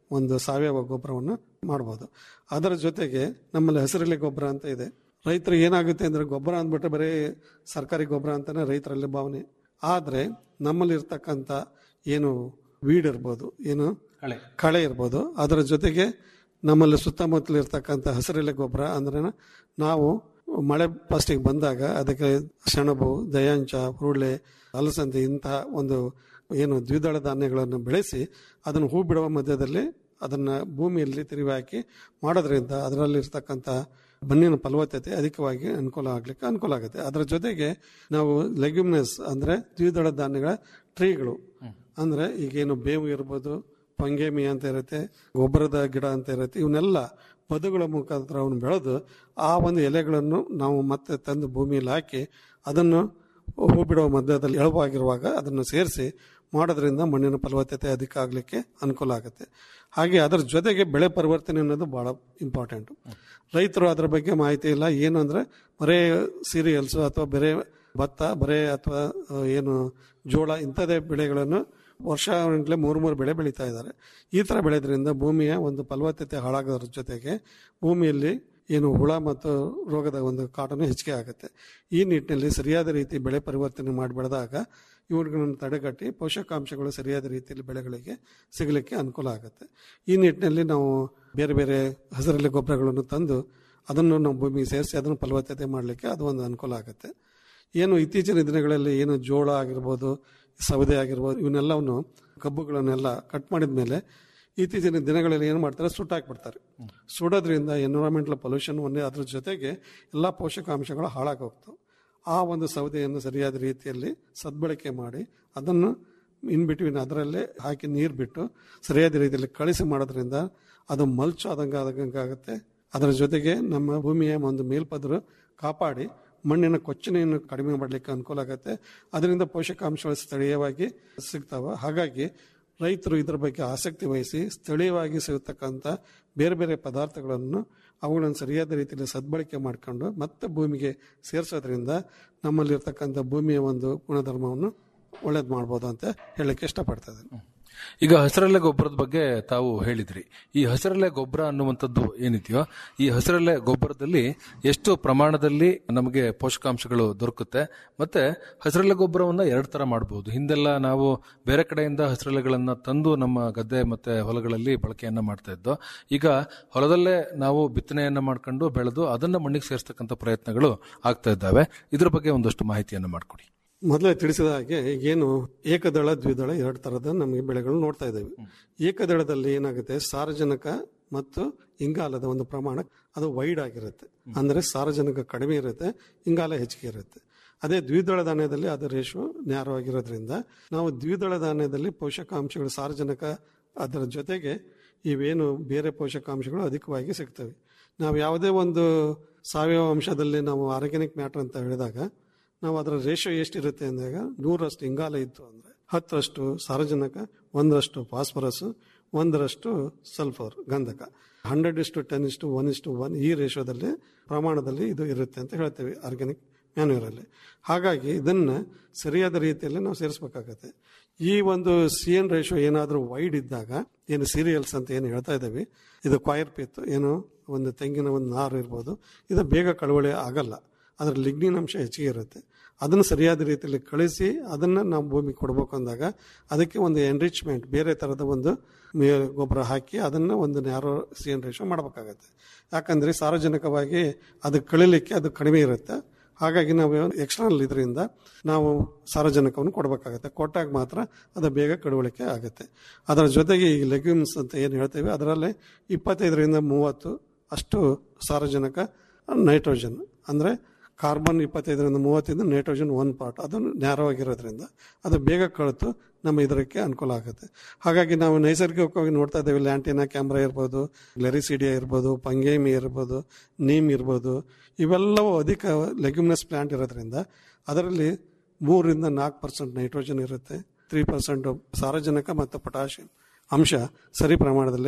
ಒಂದು ಸಾವಯವ ಗೊಬ್ಬರವನ್ನು ಮಾಡ್ಬೋದು ಅದರ ಜೊತೆಗೆ ನಮ್ಮಲ್ಲಿ ಹಸಿರೆಲೆ ಗೊಬ್ಬರ ಅಂತ ಇದೆ ರೈತರಿಗೆ ಏನಾಗುತ್ತೆ ಅಂದರೆ ಗೊಬ್ಬರ ಅಂದ್ಬಿಟ್ರೆ ಬರೀ ಸರ್ಕಾರಿ ಗೊಬ್ಬರ ಅಂತಾನೆ ರೈತರಲ್ಲಿ ಭಾವನೆ ಆದರೆ ನಮ್ಮಲ್ಲಿ ಇರ್ತಕ್ಕಂಥ ಏನು ವೀಡ್ ಇರ್ಬೋದು ಏನು ಕಳೆ ಕಳೆ ಇರ್ಬೋದು ಅದರ ಜೊತೆಗೆ ನಮ್ಮಲ್ಲಿ ಸುತ್ತಮುತ್ತಲು ಇರ್ತಕ್ಕಂಥ ಹಸಿರೆಲೆ ಗೊಬ್ಬರ ಅಂದ್ರೆ ನಾವು ಮಳೆ ಫಸ್ಟಿಗೆ ಬಂದಾಗ ಅದಕ್ಕೆ ಸೆಣಬು ದಯಾಂಚ ಹುರುಳೆ ಅಲಸಂದಿ ಇಂತಹ ಒಂದು ಏನು ದ್ವಿದಳ ಧಾನ್ಯಗಳನ್ನು ಬೆಳೆಸಿ ಅದನ್ನು ಹೂ ಬಿಡುವ ಮಧ್ಯದಲ್ಲಿ ಅದನ್ನು ಭೂಮಿಯಲ್ಲಿ ತಿರುವಿ ಹಾಕಿ ಮಾಡೋದ್ರಿಂದ ಅದರಲ್ಲಿ ಇರ್ತಕ್ಕಂಥ ಮಣ್ಣಿನ ಫಲವತ್ತತೆ ಅಧಿಕವಾಗಿ ಅನುಕೂಲ ಆಗ್ಲಿಕ್ಕೆ ಅನುಕೂಲ ಆಗುತ್ತೆ ಅದರ ಜೊತೆಗೆ ನಾವು ಲೆಗ್ಯುಮ್ನೆಸ್ ಅಂದ್ರೆ ದ್ವಿದಳ ಧಾನ್ಯಗಳ ಟ್ರೀಗಳು ಅಂದ್ರೆ ಈಗೇನು ಬೇವು ಇರ್ಬೋದು ಪಂಗೇಮಿ ಅಂತ ಇರುತ್ತೆ ಗೊಬ್ಬರದ ಗಿಡ ಅಂತ ಇರುತ್ತೆ ಇವನ್ನೆಲ್ಲ ಬದುಗಳ ಮುಖಾಂತರ ಅವನು ಬೆಳೆದು ಆ ಒಂದು ಎಲೆಗಳನ್ನು ನಾವು ಮತ್ತೆ ತಂದು ಭೂಮಿಯಲ್ಲಿ ಹಾಕಿ ಅದನ್ನು ಹೂ ಬಿಡುವ ಮಧ್ಯದಲ್ಲಿ ಎಳವಾಗಿರುವಾಗ ಅದನ್ನು ಸೇರಿಸಿ ಮಾಡೋದ್ರಿಂದ ಮಣ್ಣಿನ ಫಲವತ್ತತೆ ಅಧಿಕ ಆಗಲಿಕ್ಕೆ ಅನುಕೂಲ ಆಗುತ್ತೆ ಹಾಗೆ ಅದರ ಜೊತೆಗೆ ಬೆಳೆ ಪರಿವರ್ತನೆ ಅನ್ನೋದು ಬಹಳ ಇಂಪಾರ್ಟೆಂಟ್ ರೈತರು ಅದರ ಬಗ್ಗೆ ಮಾಹಿತಿ ಇಲ್ಲ ಏನು ಅಂದ್ರೆ ಬರೇ ಸೀರಿಯಲ್ಸ್ ಅಥವಾ ಬೇರೆ ಭತ್ತ ಬರೇ ಅಥವಾ ಆ, ಏನು ಜೋಳ ಇಂಥದೇ ಬೆಳೆಗಳನ್ನು ವರ್ಷಗಟ್ಟಲೆ ಮೂರು ಮೂರು ಬೆಳೆ ಬೆಳೀತಾ ಇದ್ದಾರೆ ಈ ಥರ ಬೆಳೆದ್ರಿಂದ ಭೂಮಿಯ ಒಂದು ಫಲವತ್ತತೆ ಹಾಳಾಗೋದ್ರ ಜೊತೆಗೆ ಭೂಮಿಯಲ್ಲಿ ಏನು ಹುಳ ಮತ್ತು ರೋಗದ ಒಂದು ಕಾಟನು ಹೆಚ್ಚಿಗೆ ಆಗುತ್ತೆ ಈ ನಿಟ್ಟಿನಲ್ಲಿ ಸರಿಯಾದ ರೀತಿ ಬೆಳೆ ಪರಿವರ್ತನೆ ಮಾಡಿ ಬೆಳೆದಾಗ ಇವುಗಳನ್ನು ತಡೆಗಟ್ಟಿ ಪೋಷಕಾಂಶಗಳು ಸರಿಯಾದ ರೀತಿಯಲ್ಲಿ ಬೆಳೆಗಳಿಗೆ ಸಿಗಲಿಕ್ಕೆ ಅನುಕೂಲ ಆಗುತ್ತೆ ಈ ನಿಟ್ಟಿನಲ್ಲಿ ನಾವು ಬೇರೆ ಬೇರೆ ಹಸಿರೆಲೆ ಗೊಬ್ಬರಗಳನ್ನು ತಂದು ಅದನ್ನು ನಾವು ಭೂಮಿಗೆ ಸೇರಿಸಿ ಅದನ್ನು ಫಲವತ್ತತೆ ಮಾಡಲಿಕ್ಕೆ ಅದು ಒಂದು ಅನುಕೂಲ ಆಗುತ್ತೆ ಏನು ಇತ್ತೀಚಿನ ದಿನಗಳಲ್ಲಿ ಏನು ಜೋಳ ಆಗಿರ್ಬೋದು ಸೌದೆ ಆಗಿರ್ಬೋದು ಇವನ್ನೆಲ್ಲವನ್ನು ಕಬ್ಬುಗಳನ್ನೆಲ್ಲ ಕಟ್ ಮಾಡಿದ ಮೇಲೆ ಇತ್ತೀಚಿನ ದಿನಗಳಲ್ಲಿ ಏನು ಮಾಡ್ತಾರೆ ಸುಟ್ಟಾಕ್ಬಿಡ್ತಾರೆ ಸುಡೋದ್ರಿಂದ ಎನ್ವಿರಾನ್ಮೆಂಟಲ್ ಪೊಲ್ಯೂಷನ್ ಒಂದೇ ಅದ್ರ ಜೊತೆಗೆ ಎಲ್ಲ ಪೋಷಕಾಂಶಗಳು ಹಾಳಾಗಿ ಹೋಗ್ತವೆ ಆ ಒಂದು ಸೌದೆಯನ್ನು ಸರಿಯಾದ ರೀತಿಯಲ್ಲಿ ಸದ್ಬಳಕೆ ಮಾಡಿ ಅದನ್ನು ಇನ್ ಬಿಟ್ವೀನ್ ಅದರಲ್ಲೇ ಹಾಕಿ ನೀರು ಬಿಟ್ಟು ಸರಿಯಾದ ರೀತಿಯಲ್ಲಿ ಕಳಿಸಿ ಮಾಡೋದ್ರಿಂದ ಅದು ಮಲ್ಚ್ ಆದಂಗೆ ಆದಂಗೆ ಆಗುತ್ತೆ ಅದರ ಜೊತೆಗೆ ನಮ್ಮ ಭೂಮಿಯ ಒಂದು ಮೇಲ್ಪದರು ಕಾಪಾಡಿ ಮಣ್ಣಿನ ಕೊಚ್ಚನೆಯನ್ನು ಕಡಿಮೆ ಮಾಡಲಿಕ್ಕೆ ಅನುಕೂಲ ಆಗುತ್ತೆ ಅದರಿಂದ ಪೋಷಕಾಂಶಗಳು ಸ್ಥಳೀಯವಾಗಿ ಸಿಗ್ತಾವೆ ಹಾಗಾಗಿ ರೈತರು ಇದರ ಬಗ್ಗೆ ಆಸಕ್ತಿ ವಹಿಸಿ ಸ್ಥಳೀಯವಾಗಿ ಸಿಗತಕ್ಕಂಥ ಬೇರೆ ಬೇರೆ ಪದಾರ್ಥಗಳನ್ನು ಅವುಗಳನ್ನು ಸರಿಯಾದ ರೀತಿಯಲ್ಲಿ ಸದ್ಬಳಕೆ ಮಾಡಿಕೊಂಡು ಮತ್ತೆ ಭೂಮಿಗೆ ಸೇರಿಸೋದ್ರಿಂದ ನಮ್ಮಲ್ಲಿರ್ತಕ್ಕಂಥ ಭೂಮಿಯ ಒಂದು ಗುಣಧರ್ಮವನ್ನು ಒಳ್ಳೇದು ಮಾಡ್ಬೋದು ಅಂತ ಹೇಳಕ್ಕೆ ಇಷ್ಟಪಡ್ತಾ ಇದ್ದೀನಿ ಈಗ ಹಸಿರೆಲೆ ಗೊಬ್ಬರದ ಬಗ್ಗೆ ತಾವು ಹೇಳಿದ್ರಿ ಈ ಹಸಿರೆಲೆ ಗೊಬ್ಬರ ಅನ್ನುವಂಥದ್ದು ಏನಿದೆಯೋ ಈ ಹಸಿರೆಲೆ ಗೊಬ್ಬರದಲ್ಲಿ ಎಷ್ಟು ಪ್ರಮಾಣದಲ್ಲಿ ನಮಗೆ ಪೋಷಕಾಂಶಗಳು ದೊರಕುತ್ತೆ ಮತ್ತೆ ಹಸಿರೆಲೆ ಗೊಬ್ಬರವನ್ನ ಎರಡು ತರ ಮಾಡಬಹುದು ಹಿಂದೆಲ್ಲ ನಾವು ಬೇರೆ ಕಡೆಯಿಂದ ಹಸಿರೆಲೆಗಳನ್ನ ತಂದು ನಮ್ಮ ಗದ್ದೆ ಮತ್ತೆ ಹೊಲಗಳಲ್ಲಿ ಬಳಕೆಯನ್ನ ಮಾಡ್ತಾ ಇದ್ದೋ ಈಗ ಹೊಲದಲ್ಲೇ ನಾವು ಬಿತ್ತನೆಯನ್ನ ಮಾಡ್ಕೊಂಡು ಬೆಳೆದು ಅದನ್ನ ಮಣ್ಣಿಗೆ ಸೇರಿಸ್ತಕ್ಕಂಥ ಪ್ರಯತ್ನಗಳು ಆಗ್ತಾ ಇದ್ದಾವೆ ಇದ್ರ ಬಗ್ಗೆ ಒಂದಷ್ಟು ಮಾಹಿತಿಯನ್ನ ಮಾಡಿಕೊಡಿ ಮೊದಲೇ ತಿಳಿಸಿದ ಹಾಗೆ ಏನು ಏಕದಳ ದ್ವಿದಳ ಎರಡು ತರದ ನಮಗೆ ಬೆಳೆಗಳು ನೋಡ್ತಾ ಇದ್ದೇವೆ ಏಕದಳದಲ್ಲಿ ಏನಾಗುತ್ತೆ ಸಾರಜನಕ ಮತ್ತು ಇಂಗಾಲದ ಒಂದು ಪ್ರಮಾಣ ಅದು ವೈಡ್ ಆಗಿರುತ್ತೆ ಅಂದ್ರೆ ಸಾರಜನಕ ಕಡಿಮೆ ಇರುತ್ತೆ ಇಂಗಾಲ ಹೆಚ್ಚಿಗೆ ಇರುತ್ತೆ ಅದೇ ದ್ವಿದಳ ಧಾನ್ಯದಲ್ಲಿ ಅದು ರೇಷು ನ್ಯಾರೋ ಆಗಿರೋದ್ರಿಂದ ನಾವು ದ್ವಿದಳ ಧಾನ್ಯದಲ್ಲಿ ಪೋಷಕಾಂಶಗಳು ಸಾರಜನಕ ಅದರ ಜೊತೆಗೆ ಇವೇನು ಬೇರೆ ಪೋಷಕಾಂಶಗಳು ಅಧಿಕವಾಗಿ ಸಿಗ್ತವೆ ನಾವು ಯಾವುದೇ ಒಂದು ಸಾವಯವ ಅಂಶದಲ್ಲಿ ನಾವು ಆರ್ಗ್ಯಾನಿಕ್ ಮ್ಯಾಟರ್ ಅಂತ ಹೇಳಿದಾಗ ನಾವು ಅದರ ರೇಷಿಯೋ ಎಷ್ಟಿರುತ್ತೆ ಅಂದಾಗ ನೂರಷ್ಟು ಇಂಗಾಲ ಇತ್ತು ಅಂದರೆ ಹತ್ತರಷ್ಟು ಸಾರಜನಕ ಒಂದರಷ್ಟು ಫಾಸ್ಫರಸ್ ಒಂದರಷ್ಟು ಸಲ್ಫರ್ ಗಂಧಕ ಹಂಡ್ರೆಡ್ ಇಷ್ಟು ಟೆನ್ ಇಷ್ಟು ಒನ್ ಇಷ್ಟು ಒನ್ ಈ ರೇಷಿಯೋದಲ್ಲಿ ಪ್ರಮಾಣದಲ್ಲಿ ಇದು ಇರುತ್ತೆ ಅಂತ ಹೇಳ್ತೇವೆ ಆರ್ಗ್ಯಾನಿಕ್ ಮ್ಯಾನ್ಯೂರಲ್ಲಿ ಹಾಗಾಗಿ ಇದನ್ನು ಸರಿಯಾದ ರೀತಿಯಲ್ಲಿ ನಾವು ಸೇರಿಸಬೇಕಾಗತ್ತೆ ಈ ಒಂದು ಸಿ ಎನ್ ರೇಷಿಯೋ ಏನಾದರೂ ವೈಡ್ ಇದ್ದಾಗ ಏನು ಸೀರಿಯಲ್ಸ್ ಅಂತ ಏನು ಹೇಳ್ತಾ ಇದ್ದೀವಿ ಇದು ಕ್ವಾಯರ್ ಪಿತ್ ಏನು ಒಂದು ತೆಂಗಿನ ಒಂದು ನಾರು ಇರ್ಬೋದು ಇದು ಬೇಗ ಕಳುವಳಿ ಆಗಲ್ಲ ಅದರ ಲಿಗ್ನಿನ್ ಅಂಶ ಹೆಚ್ಚಿಗೆ ಇರುತ್ತೆ ಅದನ್ನು ಸರಿಯಾದ ರೀತಿಯಲ್ಲಿ ಕಳಿಸಿ ಅದನ್ನು ನಾವು ಭೂಮಿಗೆ ಕೊಡಬೇಕು ಅಂದಾಗ ಅದಕ್ಕೆ ಒಂದು ಎನ್ರಿಚ್ಮೆಂಟ್ ಬೇರೆ ಥರದ ಒಂದು ಮೇ ಗೊಬ್ಬರ ಹಾಕಿ ಅದನ್ನು ಒಂದು ನ್ಯಾರೋ ಸಿ ಎನ್ ರೇಷೋ ಮಾಡಬೇಕಾಗತ್ತೆ ಯಾಕಂದರೆ ಸಾರ್ವಜನಿಕವಾಗಿ ಅದು ಕಳಿಲಿಕ್ಕೆ ಅದು ಕಡಿಮೆ ಇರುತ್ತೆ ಹಾಗಾಗಿ ನಾವು ಎಕ್ಸ್ಟರ್ನಲ್ ಇದರಿಂದ ನಾವು ಸಾರಜನಕವನ್ನು ಕೊಡಬೇಕಾಗತ್ತೆ ಕೊಟ್ಟಾಗ ಮಾತ್ರ ಅದು ಬೇಗ ಕಡುವಳಿಕೆ ಆಗುತ್ತೆ ಅದರ ಜೊತೆಗೆ ಈ ಲೆಗ್ಯೂಮ್ಸ್ ಅಂತ ಏನು ಹೇಳ್ತೇವೆ ಅದರಲ್ಲಿ ಇಪ್ಪತ್ತೈದರಿಂದ ಮೂವತ್ತು ಅಷ್ಟು ಸಾರಜನಕ ನೈಟ್ರೋಜನ್ ಅಂದರೆ ಕಾರ್ಬನ್ ಇಪ್ಪತ್ತೈದರಿಂದ ಮೂವತ್ತಿಂದ ನೈಟ್ರೋಜನ್ ಒನ್ ಪಾರ್ಟ್ ಅದು ನ್ಯಾರೋ ಆಗಿರೋದ್ರಿಂದ ಅದು ಬೇಗ ಕಳಿತು ನಮ್ಮ ಇದಕ್ಕೆ ಅನುಕೂಲ ಆಗುತ್ತೆ ಹಾಗಾಗಿ ನಾವು ನೈಸರ್ಗಿಕವಾಗಿ ನೋಡ್ತಾ ಇದ್ದೇವೆ ಲ್ಯಾಂಟಿನಾ ಕ್ಯಾಮ್ರಾ ಇರ್ಬೋದು ಗ್ಲೆರಿಸಿಡಿಯಾ ಇರ್ಬೋದು ಪಂಗೇಮಿ ಇರ್ಬೋದು ನೀಮ್ ಇರ್ಬೋದು ಇವೆಲ್ಲವೂ ಅಧಿಕ ಲೆಗ್ಯುಮಿನಸ್ ಪ್ಲಾಂಟ್ ಇರೋದ್ರಿಂದ ಅದರಲ್ಲಿ ಮೂರರಿಂದ ನಾಲ್ಕು ಪರ್ಸೆಂಟ್ ನೈಟ್ರೋಜನ್ ಇರುತ್ತೆ ತ್ರೀ ಪರ್ಸೆಂಟ್ ಸಾರಜನಕ ಮತ್ತು ಪೊಟ್ಯಾಷಿಯಂ ಅಂಶ ಸರಿ ಪ್ರಮಾಣದಲ್ಲಿ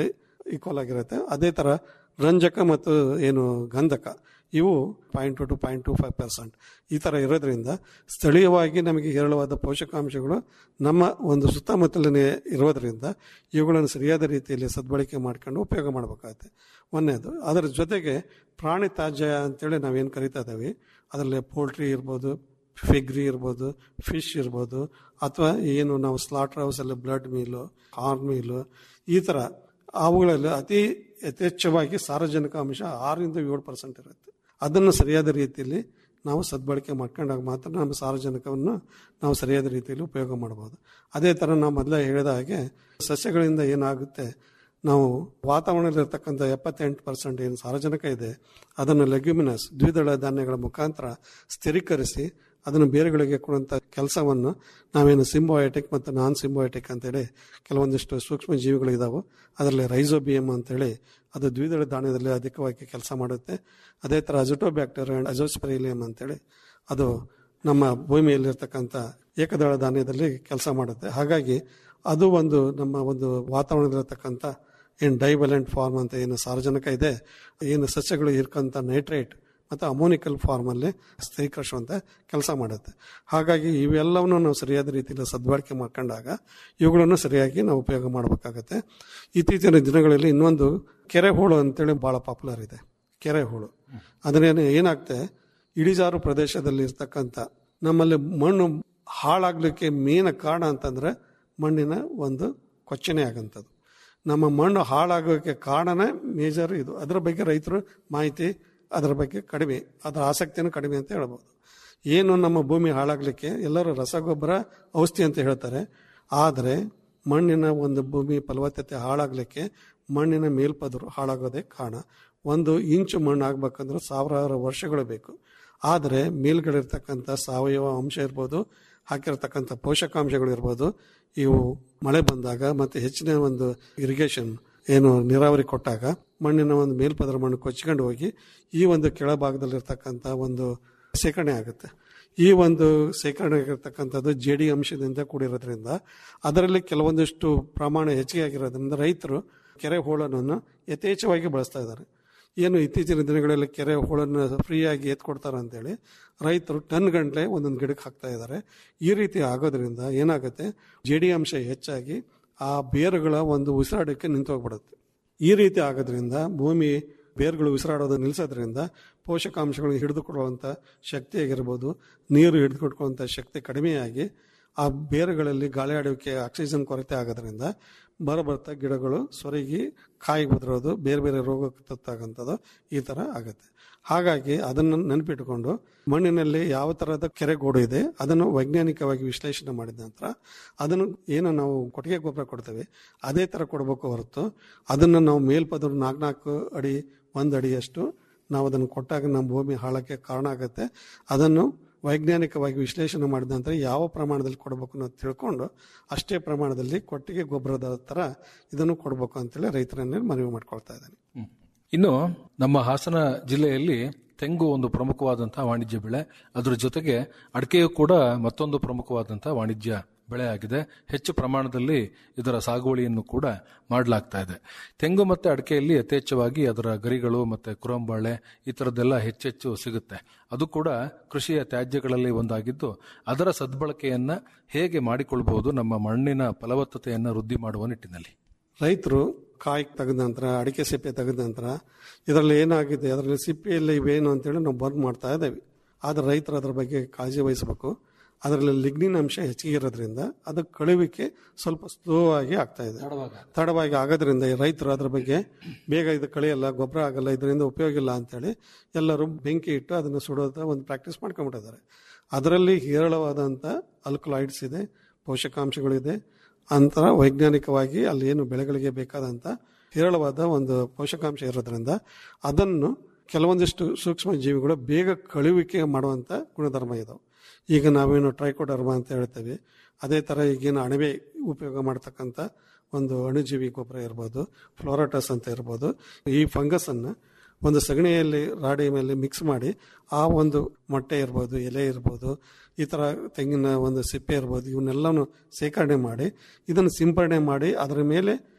ಈಕ್ವಲ್ ಆಗಿರುತ್ತೆ ಅದೇ ಥರ ರಂಜಕ ಮತ್ತು ಏನು ಗಂಧಕ ಇವು point two two point two five percent ಈ ಥರ ಇರೋದ್ರಿಂದ ಸ್ಥಳೀಯವಾಗಿ ನಮಗೆ ಹೇರಳವಾದ ಪೋಷಕಾಂಶಗಳು ನಮ್ಮ ಒಂದು ಸುತ್ತಮುತ್ತಲನೇ ಇರೋದ್ರಿಂದ ಇವುಗಳನ್ನು ಸರಿಯಾದ ರೀತಿಯಲ್ಲಿ ಸದ್ಬಳಕೆ ಮಾಡ್ಕೊಂಡು ಉಪಯೋಗ ಮಾಡಬೇಕಾಗುತ್ತೆ ಒಂದನೇದು ಅದರ ಜೊತೆಗೆ ಪ್ರಾಣಿ ತ್ಯಾಜ್ಯ ಅಂತೇಳಿ ನಾವೇನು ಕರಿತಾ ಇದ್ದೀವಿ ಅದರಲ್ಲಿ ಪೋಲ್ಟ್ರಿ ಇರ್ಬೋದು ಫಿಗ್ರಿ ಇರ್ಬೋದು ಫಿಶ್ ಇರ್ಬೋದು ಅಥವಾ ಏನು ನಾವು ಸ್ಲಾಟರ್ ಹೌಸಲ್ಲಿ ಬ್ಲಡ್ ಮೀಲು ಕಾರ್ನ್ ಮೀಲು ಈ ಥರ ಅವುಗಳಲ್ಲಿ ಅತಿ ಯಥೇಚ್ಛವಾಗಿ ಸಾರಜನಕ ಅಂಶ ಆರರಿಂದ ಏಳು ಪರ್ಸೆಂಟ್ ಇರುತ್ತೆ ಅದನ್ನು ಸರಿಯಾದ ರೀತಿಯಲ್ಲಿ ನಾವು ಸದ್ಬಳಕೆ ಮಾಡ್ಕೊಂಡಾಗ ಮಾತ್ರ ನಮ್ಮ ಸಾರಜನಕವನ್ನು ನಾವು ಸರಿಯಾದ ರೀತಿಯಲ್ಲಿ ಉಪಯೋಗ ಮಾಡ್ಬೋದು ಅದೇ ಥರ ನಾವು ಮೊದಲೇ ಹೇಳಿದ ಹಾಗೆ ಸಸ್ಯಗಳಿಂದ ಏನಾಗುತ್ತೆ ನಾವು ವಾತಾವರಣದಲ್ಲಿರ್ತಕ್ಕಂಥ ಎಪ್ಪತ್ತೆಂಟು ಪರ್ಸೆಂಟ್ ಏನು ಸಾರಜನಕ ಇದೆ ಅದನ್ನು ಲೆಗ್ಯುಮಿನಸ್ ದ್ವಿದಳ ಧಾನ್ಯಗಳ ಮುಖಾಂತರ ಸ್ಥಿರೀಕರಿಸಿ ಅದನ್ನು ಬೇರುಗಳಿಗೆ ಕೊಡುವಂಥ ಕೆಲಸವನ್ನು ನಾವೇನು ಸಿಂಬೋಯಟಿಕ್ ಮತ್ತು ನಾನ್ ಸಿಂಬೋಯಟಿಕ್ ಅಂತೇಳಿ ಕೆಲವೊಂದಿಷ್ಟು ಸೂಕ್ಷ್ಮ ಜೀವಿಗಳಿದಾವೆ ಅದರಲ್ಲಿ ರೈಸೋಬಿಯಮ್ ಅಂತೇಳಿ ಅದು ದ್ವಿದಳ ಧಾನ್ಯದಲ್ಲಿ ಅಧಿಕವಾಗಿ ಕೆಲಸ ಮಾಡುತ್ತೆ ಅದೇ ಥರ ಅಜೋಟೋಬ್ಯಾಕ್ಟೀರಿಯಾ ಆ್ಯಂಡ್ ಅಜೋಸ್ಪೆರಿಲಿಯಮ್ ಅಂತೇಳಿ ಅದು ನಮ್ಮ ಭೂಮಿಯಲ್ಲಿರ್ತಕ್ಕಂಥ ಏಕದಳ ಧಾನ್ಯದಲ್ಲಿ ಕೆಲಸ ಮಾಡುತ್ತೆ ಹಾಗಾಗಿ ಅದು ಒಂದು ನಮ್ಮ ಒಂದು ವಾತಾವರಣದಲ್ಲಿರ್ತಕ್ಕಂಥ ಏನು ಡೈವಲೆಂಟ್ ಫಾರ್ಮ್ ಅಂತ ಏನು ಸಾರ್ವಜನಿಕ ಇದೆ ಏನು ಸಸ್ಯಗಳು ಇರ್ಕಂಥ ನೈಟ್ರೇಟ್ ಮತ್ತು ಅಮೋನಿಕಲ್ ಫಾರ್ಮಲ್ಲಿ ಸ್ಥಿರೀಕರಿಸುವಂಥ ಕೆಲಸ ಮಾಡುತ್ತೆ ಹಾಗಾಗಿ ಇವೆಲ್ಲವನ್ನು ನಾವು ಸರಿಯಾದ ರೀತಿಯಲ್ಲಿ ಸದ್ಬಳಕೆ ಮಾಡ್ಕೊಂಡಾಗ ಇವುಗಳನ್ನು ಸರಿಯಾಗಿ ನಾವು ಉಪಯೋಗ ಮಾಡಬೇಕಾಗತ್ತೆ ಇತ್ತೀಚಿನ ದಿನಗಳಲ್ಲಿ ಇನ್ನೊಂದು ಕೆರೆ ಹೂಳು ಅಂತೇಳಿ ಭಾಳ ಪಾಪ್ಯುಲರ್ ಇದೆ ಕೆರೆ ಹೂಳು ಅದನ್ನೇನು ಏನಾಗುತ್ತೆ ಇಳಿಜಾರು ಪ್ರದೇಶದಲ್ಲಿ ಇರ್ತಕ್ಕಂಥ ನಮ್ಮಲ್ಲಿ ಮಣ್ಣು ಹಾಳಾಗಲಿಕ್ಕೆ ಮೇನ್ ಕಾರಣ ಅಂತಂದ್ರೆ ಮಣ್ಣಿನ ಒಂದು ಕೊಚ್ಚನೆ ಆಗಂಥದ್ದು ನಮ್ಮ ಮಣ್ಣು ಹಾಳಾಗೋಕ್ಕೆ ಕಾರಣನೇ ಮೇಜರ್ ಇದು ಅದರ ಬಗ್ಗೆ ರೈತರು ಮಾಹಿತಿ ಅದರ ಬಗ್ಗೆ ಕಡಿಮೆ ಅದರ ಆಸಕ್ತಿನೂ ಕಡಿಮೆ ಅಂತ ಹೇಳ್ಬೋದು ಏನು ನಮ್ಮ ಭೂಮಿ ಹಾಳಾಗಲಿಕ್ಕೆ ಎಲ್ಲರೂ ರಸಗೊಬ್ಬರ ಔಷಧಿ ಅಂತ ಹೇಳ್ತಾರೆ ಆದರೆ ಮಣ್ಣಿನ ಒಂದು ಭೂಮಿ ಫಲವತ್ತತೆ ಹಾಳಾಗಲಿಕ್ಕೆ ಮಣ್ಣಿನ ಮೇಲ್ಪದರು ಹಾಳಾಗೋದೇ ಕಾರಣ ಒಂದು ಇಂಚು ಮಣ್ಣು ಆಗ್ಬೇಕಂದ್ರೆ ಸಾವಿರಾರು ವರ್ಷಗಳು ಬೇಕು ಆದರೆ ಮೇಲ್ಗಡೆ ಸಾವಯವ ಅಂಶ ಇರ್ಬೋದು ಹಾಕಿರ್ತಕ್ಕಂಥ ಪೋಷಕಾಂಶಗಳು ಇರ್ಬೋದು ಇವು ಮಳೆ ಬಂದಾಗ ಮತ್ತು ಹೆಚ್ಚಿನ ಒಂದು ಇರಿಗೇಷನ್ ಏನು ನೀರಾವರಿ ಕೊಟ್ಟಾಗ ಮಣ್ಣಿನ ಒಂದು ಮೇಲ್ಪದರ ಮಣ್ಣು ಕೊಚ್ಕೊಂಡು ಹೋಗಿ ಈ ಒಂದು ಕೆಳಭಾಗದಲ್ಲಿರ್ತಕ್ಕಂಥ ಒಂದು ಶೇಖರಣೆ ಆಗುತ್ತೆ ಈ ಒಂದು ಶೇಖರಣೆ ಆಗಿರ್ತಕ್ಕಂಥದ್ದು ಜೇಡಿ ಅಂಶದಿಂದ ಕೂಡಿರೋದ್ರಿಂದ ಅದರಲ್ಲಿ ಕೆಲವೊಂದಿಷ್ಟು ಪ್ರಮಾಣ ಹೆಚ್ಚಿಗೆ ಆಗಿರೋದ್ರಿಂದ ರೈತರು ಕೆರೆ ಹೂಳನ್ನು ಯಥೇಚ್ಛವಾಗಿ ಬಳಸ್ತಾ ಇದ್ದಾರೆ ಏನು ಇತ್ತೀಚಿನ ದಿನಗಳಲ್ಲಿ ಕೆರೆ ಹೂಳನ್ನು ಫ್ರೀಯಾಗಿ ಎತ್ಕೊಡ್ತಾರೆ ಅಂತೇಳಿ ರೈತರು ಟನ್ ಗಂಟ್ಲೆ ಒಂದೊಂದು ಗಿಡಕ್ಕೆ ಹಾಕ್ತಾ ಇದ್ದಾರೆ ಈ ರೀತಿ ಆಗೋದ್ರಿಂದ ಏನಾಗುತ್ತೆ ಜೇಡಿ ಅಂಶ ಹೆಚ್ಚಾಗಿ ಆ ಬೇರುಗಳ ಒಂದು ಉಸಿರಾಟಕ್ಕೆ ನಿಂತು ಹೋಗ್ಬಿಡುತ್ತೆ ಈ ರೀತಿ ಆಗೋದ್ರಿಂದ ಭೂಮಿ ಬೇರುಗಳು ಉಸಿರಾಡೋದು ನಿಲ್ಲಿಸೋದ್ರಿಂದ ಪೋಷಕಾಂಶಗಳು ಹಿಡಿದುಕೊಳ್ಳುವಂಥ ಶಕ್ತಿ ಆಗಿರ್ಬೋದು ನೀರು ಹಿಡಿದುಕೊಟ್ಕೊಳ್ಳುವಂಥ ಶಕ್ತಿ ಕಡಿಮೆಯಾಗಿ ಆ ಬೇರುಗಳಲ್ಲಿ ಗಾಳಿ ಆಡುವಿಕೆ ಆಕ್ಸಿಜನ್ ಕೊರತೆ ಆಗೋದ್ರಿಂದ ಬರಬರ್ತಾ ಗಿಡಗಳು ಸೊರಗಿ ಕಾಯಿ ಉದುರೋದು ಬೇರೆ ಬೇರೆ ರೋಗಕ್ಕೆ ತುತ್ತಾಗಂಥದ್ದು ಈ ಥರ ಆಗುತ್ತೆ ಹಾಗಾಗಿ ಅದನ್ನು ನೆನಪಿಟ್ಟುಕೊಂಡು ಮಣ್ಣಿನಲ್ಲಿ ಯಾವ ಥರದ ಕೆರೆಗೋಡು ಇದೆ ಅದನ್ನು ವೈಜ್ಞಾನಿಕವಾಗಿ ವಿಶ್ಲೇಷಣೆ ಮಾಡಿದ ನಂತರ ಅದನ್ನು ಏನು ನಾವು ಕೊಟ್ಟಿಗೆ ಗೊಬ್ಬರ ಕೊಡ್ತೇವೆ ಅದೇ ಥರ ಕೊಡಬೇಕು ಹೊರತು ಅದನ್ನು ನಾವು ಮೇಲ್ಪದರು ನಾಲ್ಕು ನಾಲ್ಕು ಅಡಿ ಒಂದು ಅಡಿಯಷ್ಟು ನಾವು ಅದನ್ನು ಕೊಟ್ಟಾಗ ನಮ್ಮ ಭೂಮಿ ಹಾಳಕ್ಕೆ ಕಾರಣ ಆಗುತ್ತೆ ಅದನ್ನು ವೈಜ್ಞಾನಿಕವಾಗಿ ವಿಶ್ಲೇಷಣೆ ಮಾಡಿದ ನಂತರ ಯಾವ ಪ್ರಮಾಣದಲ್ಲಿ ಕೊಡಬೇಕು ಅನ್ನೋದು ತಿಳ್ಕೊಂಡು ಅಷ್ಟೇ ಪ್ರಮಾಣದಲ್ಲಿ ಕೊಟ್ಟಿಗೆ ಗೊಬ್ಬರದ ಥರ ಇದನ್ನು ಕೊಡಬೇಕು ಅಂತೇಳಿ ರೈತರನ್ನೇ ಮನವಿ ಮಾಡ್ಕೊಳ್ತಾ ಇದ್ದಾನೆ ಇನ್ನು ನಮ್ಮ ಹಾಸನ ಜಿಲ್ಲೆಯಲ್ಲಿ ತೆಂಗು ಒಂದು ಪ್ರಮುಖವಾದಂತಹ ವಾಣಿಜ್ಯ ಬೆಳೆ ಅದರ ಜೊತೆಗೆ ಅಡಿಕೆಯು ಕೂಡ ಮತ್ತೊಂದು ಪ್ರಮುಖವಾದಂತಹ ವಾಣಿಜ್ಯ ಬೆಳೆ ಆಗಿದೆ ಹೆಚ್ಚು ಪ್ರಮಾಣದಲ್ಲಿ ಇದರ ಸಾಗುವಳಿಯನ್ನು ಕೂಡ ಮಾಡಲಾಗ್ತಾ ಇದೆ ತೆಂಗು ಮತ್ತು ಅಡಿಕೆಯಲ್ಲಿ ಯಥೇಚ್ಛವಾಗಿ ಅದರ ಗರಿಗಳು ಮತ್ತು ಕುರಂಬಾಳೆ ಈ ಥರದ್ದೆಲ್ಲ ಹೆಚ್ಚೆಚ್ಚು ಸಿಗುತ್ತೆ ಅದು ಕೂಡ ಕೃಷಿಯ ತ್ಯಾಜ್ಯಗಳಲ್ಲಿ ಒಂದಾಗಿದ್ದು ಅದರ ಸದ್ಬಳಕೆಯನ್ನ ಹೇಗೆ ಮಾಡಿಕೊಳ್ಬಹುದು ನಮ್ಮ ಮಣ್ಣಿನ ಫಲವತ್ತತೆಯನ್ನು ವೃದ್ಧಿ ಮಾಡುವ ನಿಟ್ಟಿನಲ್ಲಿ ರೈತರು ಕಾಯಿ ತೆಗೆದ ನಂತರ ಅಡಿಕೆ ಸಿಪ್ಪೆ ತೆಗೆದ ನಂತರ ಇದರಲ್ಲಿ ಏನಾಗಿದೆ ಅದರಲ್ಲಿ ಸಿಪ್ಪೆಯಲ್ಲಿ ಇವೇನು ಅಂತೇಳಿ ನಾವು ಬರ್ನ್ ಮಾಡ್ತಾ ಇದ್ದೇವೆ ಆದರೆ ರೈತರು ಅದರ ಬಗ್ಗೆ ಕಾಳಜಿ ವಹಿಸಬೇಕು ಅದರಲ್ಲಿ ಲಿಗ್ನಿನ್ ಅಂಶ ಹೆಚ್ಚಿಗೆ ಇರೋದ್ರಿಂದ ಅದು ಕಳುವಿಕೆ ಸ್ವಲ್ಪ ಸ್ಲೋ ಆಗಿ ಆಗ್ತಾ ಇದೆ ತಡವಾಗಿ ಆಗೋದ್ರಿಂದ ಈ ರೈತರು ಅದ್ರ ಬಗ್ಗೆ ಬೇಗ ಇದು ಕಳೆಯಲ್ಲ ಗೊಬ್ಬರ ಆಗಲ್ಲ ಇದರಿಂದ ಉಪಯೋಗ ಇಲ್ಲ ಅಂತೇಳಿ ಎಲ್ಲರೂ ಬೆಂಕಿ ಇಟ್ಟು ಅದನ್ನು ಸುಡೋದ ಒಂದು ಪ್ರಾಕ್ಟೀಸ್ ಮಾಡ್ಕೊಂಡ್ಬಿಟ್ಟಿದ್ದಾರೆ ಅದರಲ್ಲಿ ಹೇರಳವಾದಂಥ ಅಲ್ಕಲಾಯ್ಡ್ಸ್ ಇದೆ ಪೋಷಕಾಂಶಗಳಿದೆ ಅಂತರ ವೈಜ್ಞಾನಿಕವಾಗಿ ಅಲ್ಲಿ ಏನು ಬೆಳೆಗಳಿಗೆ ಬೇಕಾದಂಥ ಹೇರಳವಾದ ಒಂದು ಪೋಷಕಾಂಶ ಇರೋದ್ರಿಂದ ಅದನ್ನು ಕೆಲವೊಂದಿಷ್ಟು ಸೂಕ್ಷ್ಮ ಜೀವಿಗಳು ಬೇಗ ಕಳುವಿಕೆ ಮಾಡುವಂಥ ಗುಣಧರ್ಮ ಇದಾವೆ ಈಗ ನಾವೇನು ಟ್ರೈಕೋಡರ್ಮ ಅಂತ ಹೇಳ್ತೇವೆ ಅದೇ ಥರ ಈಗೇನು ಅಣಬೆ ಉಪಯೋಗ ಮಾಡ್ತಕ್ಕಂಥ ಒಂದು ಅಣುಜೀವಿ ಗೊಬ್ಬರ ಇರ್ಬೋದು ಫ್ಲೋರಾಟಸ್ ಅಂತ ಇರ್ಬೋದು ಈ ಫಂಗಸನ್ನು ಒಂದು ಸಗಣಿಯಲ್ಲಿ ರಾಡಿ ಮೇಲೆ ಮಿಕ್ಸ್ ಮಾಡಿ ಆ ಒಂದು ಮೊಟ್ಟೆ ಇರ್ಬೋದು ಎಲೆ ಇರ್ಬೋದು ಈ ಥರ ತೆಂಗಿನ ಒಂದು ಸಿಪ್ಪೆ ಇರ್ಬೋದು ಇವನ್ನೆಲ್ಲವನ್ನು ಶೇಖರಣೆ ಮಾಡಿ ಇದನ್ನು ಸಿಂಪರಣೆ ಮಾಡಿ ಅದರ ಮೇಲೆ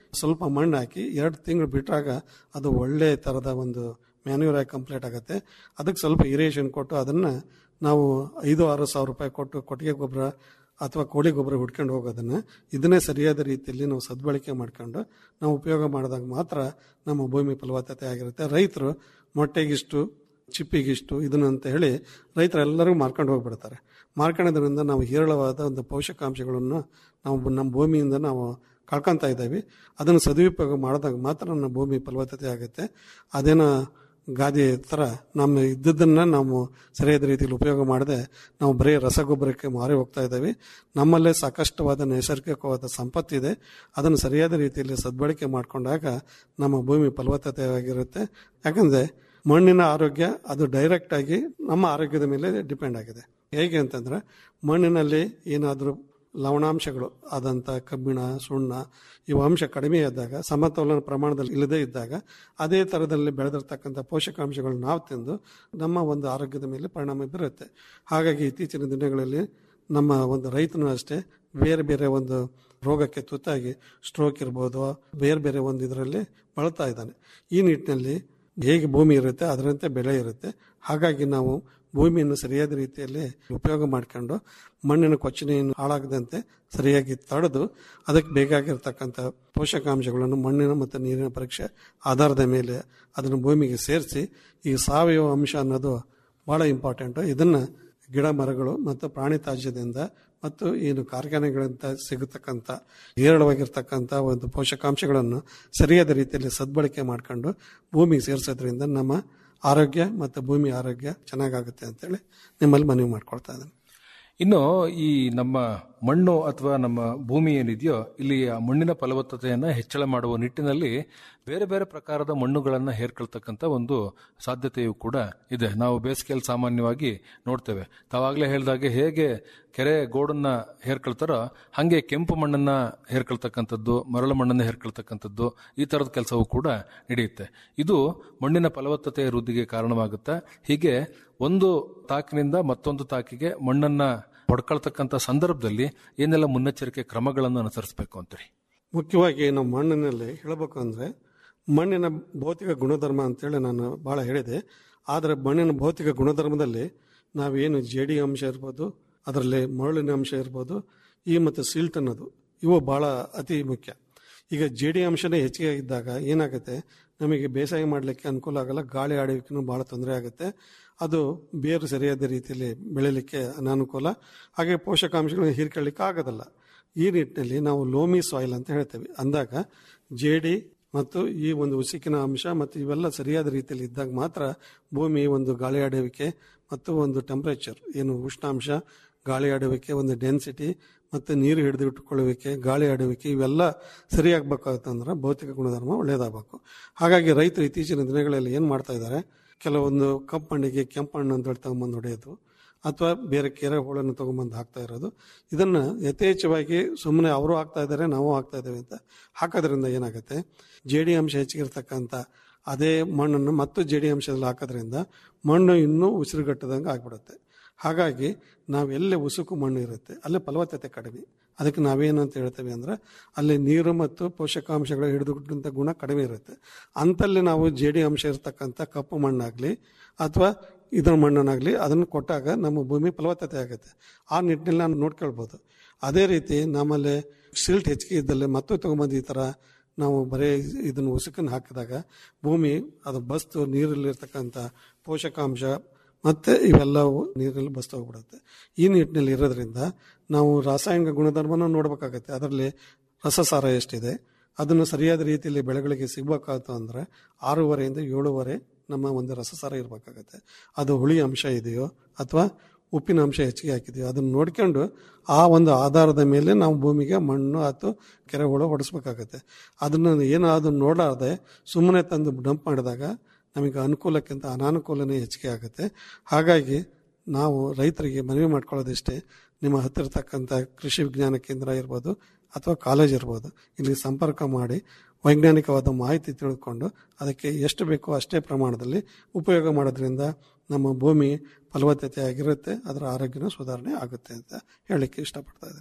ಸ್ವಲ್ಪ ಮಣ್ಣು ಹಾಕಿ ಎರಡು ತಿಂಗಳು ಬಿಟ್ಟಾಗ ಅದು ಒಳ್ಳೆ ಥರದ ಒಂದು ಮ್ಯಾನ್ಯೂರ್ ಆಗಿ ಕಂಪ್ಲೀಟ್ ಆಗುತ್ತೆ ಅದಕ್ಕೆ ಸ್ವಲ್ಪ ಇರೇಷನ್ ಕೊಟ್ಟು ಅದನ್ನು ನಾವು ಐದು ಆರು ಸಾವಿರ ರೂಪಾಯಿ ಕೊಟ್ಟು ಕೊಟ್ಟಿಗೆ ಗೊಬ್ಬರ ಅಥವಾ ಕೋಳಿ ಗೊಬ್ಬರ ಹುಡ್ಕೊಂಡು ಹೋಗೋದನ್ನು ಇದನ್ನೇ ಸರಿಯಾದ ರೀತಿಯಲ್ಲಿ ನಾವು ಸದ್ಬಳಕೆ ಮಾಡ್ಕೊಂಡು ನಾವು ಉಪಯೋಗ ಮಾಡಿದಾಗ ಮಾತ್ರ ನಮ್ಮ ಭೂಮಿ ಫಲವತ್ತತೆ ಆಗಿರುತ್ತೆ ರೈತರು ಮೊಟ್ಟೆಗಿಷ್ಟು ಚಿಪ್ಪಿಗಿಷ್ಟು ಇದನ್ನಂತ ಹೇಳಿ ರೈತರೆಲ್ಲರೂ ಮಾರ್ಕೊಂಡು ಹೋಗ್ಬಿಡ್ತಾರೆ ಮಾರ್ಕೊಳ್ಳೋದ್ರಿಂದ ನಾವು ಹೇರಳವಾದ ಒಂದು ಪೋಷಕಾಂಶಗಳನ್ನು ನಾವು ನಮ್ಮ ಭೂಮಿಯಿಂದ ನಾವು ಕಳ್ಕೊತಾ ಇದ್ದೀವಿ ಅದನ್ನು ಸದುಪಯೋಗ ಮಾಡಿದಾಗ ಮಾತ್ರ ನಮ್ಮ ಭೂಮಿ ಫಲವತ್ತತೆ ಆಗುತ್ತೆ ಅದೇನೋ ಗಾದೆ ಥರ ನಮ್ಮ ಇದ್ದದ್ದನ್ನು ನಾವು ಸರಿಯಾದ ರೀತಿಯಲ್ಲಿ ಉಪಯೋಗ ಮಾಡದೆ ನಾವು ಬರೀ ರಸಗೊಬ್ಬರಕ್ಕೆ ಮಾರಿ ಹೋಗ್ತಾ ಇದ್ದೀವಿ ನಮ್ಮಲ್ಲೇ ಸಾಕಷ್ಟುವಾದ ನೈಸರ್ಗಿಕವಾದ ಸಂಪತ್ತಿದೆ ಅದನ್ನು ಸರಿಯಾದ ರೀತಿಯಲ್ಲಿ ಸದ್ಬಳಕೆ ಮಾಡಿಕೊಂಡಾಗ ನಮ್ಮ ಭೂಮಿ ಫಲವತ್ತತೆಯಾಗಿರುತ್ತೆ ಯಾಕಂದರೆ ಮಣ್ಣಿನ ಆರೋಗ್ಯ ಅದು ಡೈರೆಕ್ಟ್ ಆಗಿ ನಮ್ಮ ಆರೋಗ್ಯದ ಮೇಲೆ ಡಿಪೆಂಡ್ ಆಗಿದೆ ಹೇಗೆ ಅಂತಂದ್ರೆ ಮಣ್ಣಿನಲ್ಲಿ ಏನಾದರೂ ಲವಣಾಂಶಗಳು ಆದಂಥ ಕಬ್ಬಿಣ ಸುಣ್ಣ ಇವು ಅಂಶ ಕಡಿಮೆ ಇದ್ದಾಗ ಸಮತೋಲನ ಪ್ರಮಾಣದಲ್ಲಿ ಇಲ್ಲದೇ ಇದ್ದಾಗ ಅದೇ ಥರದಲ್ಲಿ ಬೆಳೆದಿರ್ತಕ್ಕಂಥ ಪೋಷಕಾಂಶಗಳನ್ನ ನಾವು ತಿಂದು ನಮ್ಮ ಒಂದು ಆರೋಗ್ಯದ ಮೇಲೆ ಪರಿಣಾಮ ಬೀರುತ್ತೆ ಹಾಗಾಗಿ ಇತ್ತೀಚಿನ ದಿನಗಳಲ್ಲಿ ನಮ್ಮ ಒಂದು ರೈತನು ಅಷ್ಟೇ ಬೇರೆ ಬೇರೆ ಒಂದು ರೋಗಕ್ಕೆ ತುತ್ತಾಗಿ ಸ್ಟ್ರೋಕ್ ಇರ್ಬೋದು ಬೇರೆ ಬೇರೆ ಒಂದು ಇದರಲ್ಲಿ ಬಳಲ್ತಾ ಇದ್ದಾನೆ ಈ ನಿಟ್ಟಿನಲ್ಲಿ ಹೇಗೆ ಭೂಮಿ ಇರುತ್ತೆ ಅದರಂತೆ ಬೆಳೆ ಇರುತ್ತೆ ಹಾಗಾಗಿ ನಾವು ಭೂಮಿಯನ್ನು ಸರಿಯಾದ ರೀತಿಯಲ್ಲಿ ಉಪಯೋಗ ಮಾಡಿಕೊಂಡು ಮಣ್ಣಿನ ಕೊಚ್ಚನೆಯನ್ನು ಹಾಳಾಗದಂತೆ ಸರಿಯಾಗಿ ತಡೆದು ಅದಕ್ಕೆ ಬೇಕಾಗಿರ್ತಕ್ಕಂಥ ಪೋಷಕಾಂಶಗಳನ್ನು ಮಣ್ಣಿನ ಮತ್ತು ನೀರಿನ ಪರೀಕ್ಷೆ ಆಧಾರದ ಮೇಲೆ ಅದನ್ನು ಭೂಮಿಗೆ ಸೇರಿಸಿ ಈ ಸಾವಯವ ಅಂಶ ಅನ್ನೋದು ಭಾಳ ಇಂಪಾರ್ಟೆಂಟು ಇದನ್ನು ಗಿಡ ಮರಗಳು ಮತ್ತು ಪ್ರಾಣಿ ತ್ಯಾಜ್ಯದಿಂದ ಮತ್ತು ಏನು ಕಾರ್ಖಾನೆಗಳಿಂದ ಸಿಗತಕ್ಕಂಥ ಹೇರಳವಾಗಿರ್ತಕ್ಕಂಥ ಒಂದು ಪೋಷಕಾಂಶಗಳನ್ನು ಸರಿಯಾದ ರೀತಿಯಲ್ಲಿ ಸದ್ಬಳಕೆ ಮಾಡ್ಕೊಂಡು ಭೂಮಿಗೆ ಸೇರಿಸೋದ್ರಿಂದ ನಮ್ಮ ಆರೋಗ್ಯ ಮತ್ತು ಭೂಮಿ ಆರೋಗ್ಯ ಚೆನ್ನಾಗಾಗುತ್ತೆ ಅಂತೇಳಿ ನಿಮ್ಮಲ್ಲಿ ಮನವಿ ಮಾಡ್ಕೊಳ್ತಾ ಇದ್ದೀನಿ ಇನ್ನು ಈ ನಮ್ಮ ಮಣ್ಣು ಅಥವಾ ನಮ್ಮ ಭೂಮಿ ಏನಿದೆಯೋ ಇಲ್ಲಿ ಆ ಮಣ್ಣಿನ ಫಲವತ್ತತೆಯನ್ನು ಹೆಚ್ಚಳ ಮಾಡುವ ನಿಟ್ಟಿನಲ್ಲಿ ಬೇರೆ ಬೇರೆ ಪ್ರಕಾರದ ಮಣ್ಣುಗಳನ್ನು ಹೇರ್ಕೊಳ್ತಕ್ಕಂಥ ಒಂದು ಸಾಧ್ಯತೆಯೂ ಕೂಡ ಇದೆ ನಾವು ಬೇಸಿಗೆಯಲ್ಲಿ ಸಾಮಾನ್ಯವಾಗಿ ನೋಡ್ತೇವೆ ತಾವಾಗಲೇ ಹೇಳಿದಾಗೆ ಹೇಗೆ ಕೆರೆ ಗೋಡನ್ನ ಹೇರ್ಕೊಳ್ತಾರೋ ಹಾಗೆ ಕೆಂಪು ಮಣ್ಣನ್ನ ಹೇರ್ಕೊಳ್ತಕ್ಕಂಥದ್ದು ಮರಳು ಮಣ್ಣನ್ನು ಹೇರ್ಕೊಳ್ತಕ್ಕಂಥದ್ದು ಈ ಥರದ ಕೆಲಸವೂ ಕೂಡ ನಡೆಯುತ್ತೆ ಇದು ಮಣ್ಣಿನ ಫಲವತ್ತತೆಯ ವೃದ್ಧಿಗೆ ಕಾರಣವಾಗುತ್ತೆ ಹೀಗೆ ಒಂದು ತಾಕಿನಿಂದ ಮತ್ತೊಂದು ತಾಕಿಗೆ ಮಣ್ಣನ್ನ ಹೊಡ್ಕೊಳ್ತಕ್ಕಂಥ ಸಂದರ್ಭದಲ್ಲಿ ಏನೆಲ್ಲ ಮುನ್ನೆಚ್ಚರಿಕೆ ಕ್ರಮಗಳನ್ನು ಅನುಸರಿಸಬೇಕು ಅಂತೀರಿ ಮುಖ್ಯವಾಗಿ ನಾವು ಮಣ್ಣಿನಲ್ಲಿ ಹೇಳಬೇಕು ಅಂದರೆ ಮಣ್ಣಿನ ಭೌತಿಕ ಗುಣಧರ್ಮ ಅಂತೇಳಿ ನಾನು ಭಾಳ ಹೇಳಿದೆ ಆದರೆ ಮಣ್ಣಿನ ಭೌತಿಕ ಗುಣಧರ್ಮದಲ್ಲಿ ನಾವೇನು ಜೇಡಿ ಅಂಶ ಇರ್ಬೋದು ಅದರಲ್ಲಿ ಮರಳಿನ ಅಂಶ ಇರ್ಬೋದು ಈ ಮತ್ತು ಸಿಲ್ಟ್ ಅನ್ನೋದು ಇವು ಭಾಳ ಅತಿ ಮುಖ್ಯ ಈಗ ಜೇಡಿ ಅಂಶನೇ ಹೆಚ್ಚಿಗೆ ಇದ್ದಾಗ ಏನಾಗುತ್ತೆ ನಮಗೆ ಬೇಸಾಯ ಮಾಡಲಿಕ್ಕೆ ಅನುಕೂಲ ಆಗಲ್ಲ ಗಾಳಿ ಆಡೋದಕ್ಕೂ ಭಾಳ ತೊಂದರೆ ಆಗುತ್ತೆ ಅದು ಬೇರು ಸರಿಯಾದ ರೀತಿಯಲ್ಲಿ ಬೆಳೀಲಿಕ್ಕೆ ಅನಾನುಕೂಲ ಹಾಗೆ ಪೋಷಕಾಂಶಗಳನ್ನ ಹೀರ್ಕೊಳ್ಳಿಕ್ಕೆ ಆಗೋದಿಲ್ಲ ಈ ನಿಟ್ಟಿನಲ್ಲಿ ನಾವು ಲೋಮಿ ಸಾಯಿಲ್ ಅಂತ ಹೇಳ್ತೇವೆ ಅಂದಾಗ ಜೇಡಿ ಮತ್ತು ಈ ಒಂದು ಉಸುಕಿನ ಅಂಶ ಮತ್ತು ಇವೆಲ್ಲ ಸರಿಯಾದ ರೀತಿಯಲ್ಲಿ ಇದ್ದಾಗ ಮಾತ್ರ ಭೂಮಿ ಒಂದು ಗಾಳಿ ಆಡುವಿಕೆ ಮತ್ತು ಒಂದು ಟೆಂಪರೇಚರ್ ಏನು ಉಷ್ಣಾಂಶ ಗಾಳಿ ಆಡುವಿಕೆ ಒಂದು ಡೆನ್ಸಿಟಿ ಮತ್ತು ನೀರು ಹಿಡಿದು ಇಟ್ಟುಕೊಳ್ಳುವಿಕೆ ಗಾಳಿ ಆಡುವಿಕೆ ಇವೆಲ್ಲ ಸರಿಯಾಗಬೇಕಾಗತ್ತಂದ್ರೆ ಭೌತಿಕ ಗುಣಧರ್ಮ ಒಳ್ಳೇದಾಗಬೇಕು ಹಾಗಾಗಿ ರೈತರು ಇತ್ತೀಚಿನ ದಿನಗಳಲ್ಲಿ ಏನು ಮಾಡ್ತಾ ಇದ್ದಾರೆ ಕೆಲವೊಂದು ಕಪ್ಪು ಮಣ್ಣಿಗೆ ಕೆಂಪು ಮಣ್ಣು ಅಂತ ಹೇಳಿ ತಗೊಂಬಂದು ಹೊಡೆಯೋದು ಅಥವಾ ಬೇರೆ ಕೆರೆ ಹೋಳನ್ನು ತಗೊಂಬಂದು ಹಾಕ್ತಾ ಇರೋದು ಇದನ್ನು ಯಥೇಚ್ಛವಾಗಿ ಸುಮ್ಮನೆ ಅವರು ಹಾಕ್ತಾ ಇದ್ದಾರೆ ನಾವು ಹಾಕ್ತಾ ಇದ್ದೇವೆ ಅಂತ ಹಾಕೋದ್ರಿಂದ ಏನಾಗುತ್ತೆ ಜೇಡಿ ಅಂಶ ಹೆಚ್ಚಿಗಿರ್ತಕ್ಕಂಥ ಅದೇ ಮಣ್ಣನ್ನು ಮತ್ತು ಜೇಡಿ ಅಂಶದಲ್ಲಿ ಹಾಕೋದ್ರಿಂದ ಮಣ್ಣು ಇನ್ನೂ ಉಸಿರುಗಟ್ಟದಂಗೆ ಆಗ್ಬಿಡುತ್ತೆ ಹಾಗಾಗಿ ನಾವೆಲ್ಲೇ ಉಸುಕು ಮಣ್ಣು ಇರುತ್ತೆ ಅಲ್ಲೇ ಫಲವತ್ತತೆ ಕಡಿಮೆ ಅದಕ್ಕೆ ನಾವೇನು ಅಂತ ಹೇಳ್ತೇವೆ ಅಂದರೆ ಅಲ್ಲಿ ನೀರು ಮತ್ತು ಪೋಷಕಾಂಶಗಳ ಹಿಡಿದುಕೊಂಡಂಥ ಗುಣ ಕಡಿಮೆ ಇರುತ್ತೆ ಅಂತಲ್ಲಿ ನಾವು ಜೇಡಿ ಅಂಶ ಇರತಕ್ಕಂಥ ಕಪ್ಪು ಮಣ್ಣಾಗಲಿ ಅಥವಾ ಇದರ ಮಣ್ಣನ್ನಾಗಲಿ ಅದನ್ನು ಕೊಟ್ಟಾಗ ನಮ್ಮ ಭೂಮಿ ಫಲವತ್ತತೆ ಆಗುತ್ತೆ ಆ ನಿಟ್ಟಿನಲ್ಲಿ ನಾನು ನೋಡ್ಕೊಳ್ಬೋದು ಅದೇ ರೀತಿ ನಮ್ಮಲ್ಲಿ ಸಿಲ್ಟ್ ಹೆಚ್ಚಿಗೆ ಇದ್ದಲ್ಲಿ ಮತ್ತು ತೊಗೊಂಬಂದು ಈ ಥರ ನಾವು ಬರೀ ಇದನ್ನು ಉಸುಕನ್ನು ಹಾಕಿದಾಗ ಭೂಮಿ ಅದು ಬಸ್ತು ನೀರಲ್ಲಿರ್ತಕ್ಕಂಥ ಪೋಷಕಾಂಶ ಮತ್ತು ಇವೆಲ್ಲವೂ ನೀರಲ್ಲಿ ಬಸ್ತು ಹೋಗ್ಬಿಡುತ್ತೆ ಈ ನಿಟ್ಟಿನಲ್ಲಿ ಇರೋದ್ರಿಂದ ನಾವು ರಾಸಾಯನಿಕ ಗುಣಧರ್ಮನ ನೋಡಬೇಕಾಗತ್ತೆ ಅದರಲ್ಲಿ ರಸಸಾರ ಎಷ್ಟಿದೆ ಅದನ್ನು ಸರಿಯಾದ ರೀತಿಯಲ್ಲಿ ಬೆಳೆಗಳಿಗೆ ಸಿಗಬೇಕಾಯ್ತು ಅಂದರೆ ಆರೂವರೆಯಿಂದ ಏಳುವರೆ ನಮ್ಮ ಒಂದು ರಸಸಾರ ಇರಬೇಕಾಗತ್ತೆ ಅದು ಹುಳಿ ಅಂಶ ಇದೆಯೋ ಅಥವಾ ಉಪ್ಪಿನ ಅಂಶ ಹೆಚ್ಚಿಗೆ ಹಾಕಿದೆಯೋ ಅದನ್ನು ನೋಡ್ಕೊಂಡು ಆ ಒಂದು ಆಧಾರದ ಮೇಲೆ ನಾವು ಭೂಮಿಗೆ ಮಣ್ಣು ಅಥವಾ ಕೆರೆಗಳು ಹೊಡೆಸ್ಬೇಕಾಗತ್ತೆ ಅದನ್ನು ಏನಾದ್ರು ನೋಡಾರ್ದೆ ಸುಮ್ಮನೆ ತಂದು ಡಂಪ್ ಮಾಡಿದಾಗ ನಮಗೆ ಅನುಕೂಲಕ್ಕಿಂತ ಅನಾನುಕೂಲನೇ ಹೆಚ್ಚಿಗೆ ಆಗುತ್ತೆ ಹಾಗಾಗಿ ನಾವು ರೈತರಿಗೆ ಮನವಿ ಮಾಡ್ಕೊಳ್ಳೋದಿಷ್ಟೇ ನಿಮ್ಮ ಹತ್ತಿರತಕ್ಕಂಥ ಕೃಷಿ ವಿಜ್ಞಾನ ಕೇಂದ್ರ ಇರ್ಬೋದು ಅಥವಾ ಕಾಲೇಜ್ ಇರ್ಬೋದು ಇಲ್ಲಿ ಸಂಪರ್ಕ ಮಾಡಿ ವೈಜ್ಞಾನಿಕವಾದ ಮಾಹಿತಿ ತಿಳ್ಕೊಂಡು ಅದಕ್ಕೆ ಎಷ್ಟು ಬೇಕೋ ಅಷ್ಟೇ ಪ್ರಮಾಣದಲ್ಲಿ ಉಪಯೋಗ ಮಾಡೋದ್ರಿಂದ ನಮ್ಮ ಭೂಮಿ ಫಲವತ್ತತೆ ಆಗಿರುತ್ತೆ ಅದರ ಆರೋಗ್ಯನೂ ಸುಧಾರಣೆ ಆಗುತ್ತೆ ಅಂತ ಹೇಳಲಿಕ್ಕೆ ಇಷ್ಟಪಡ್ತಾ ಇದ್ದೀನಿ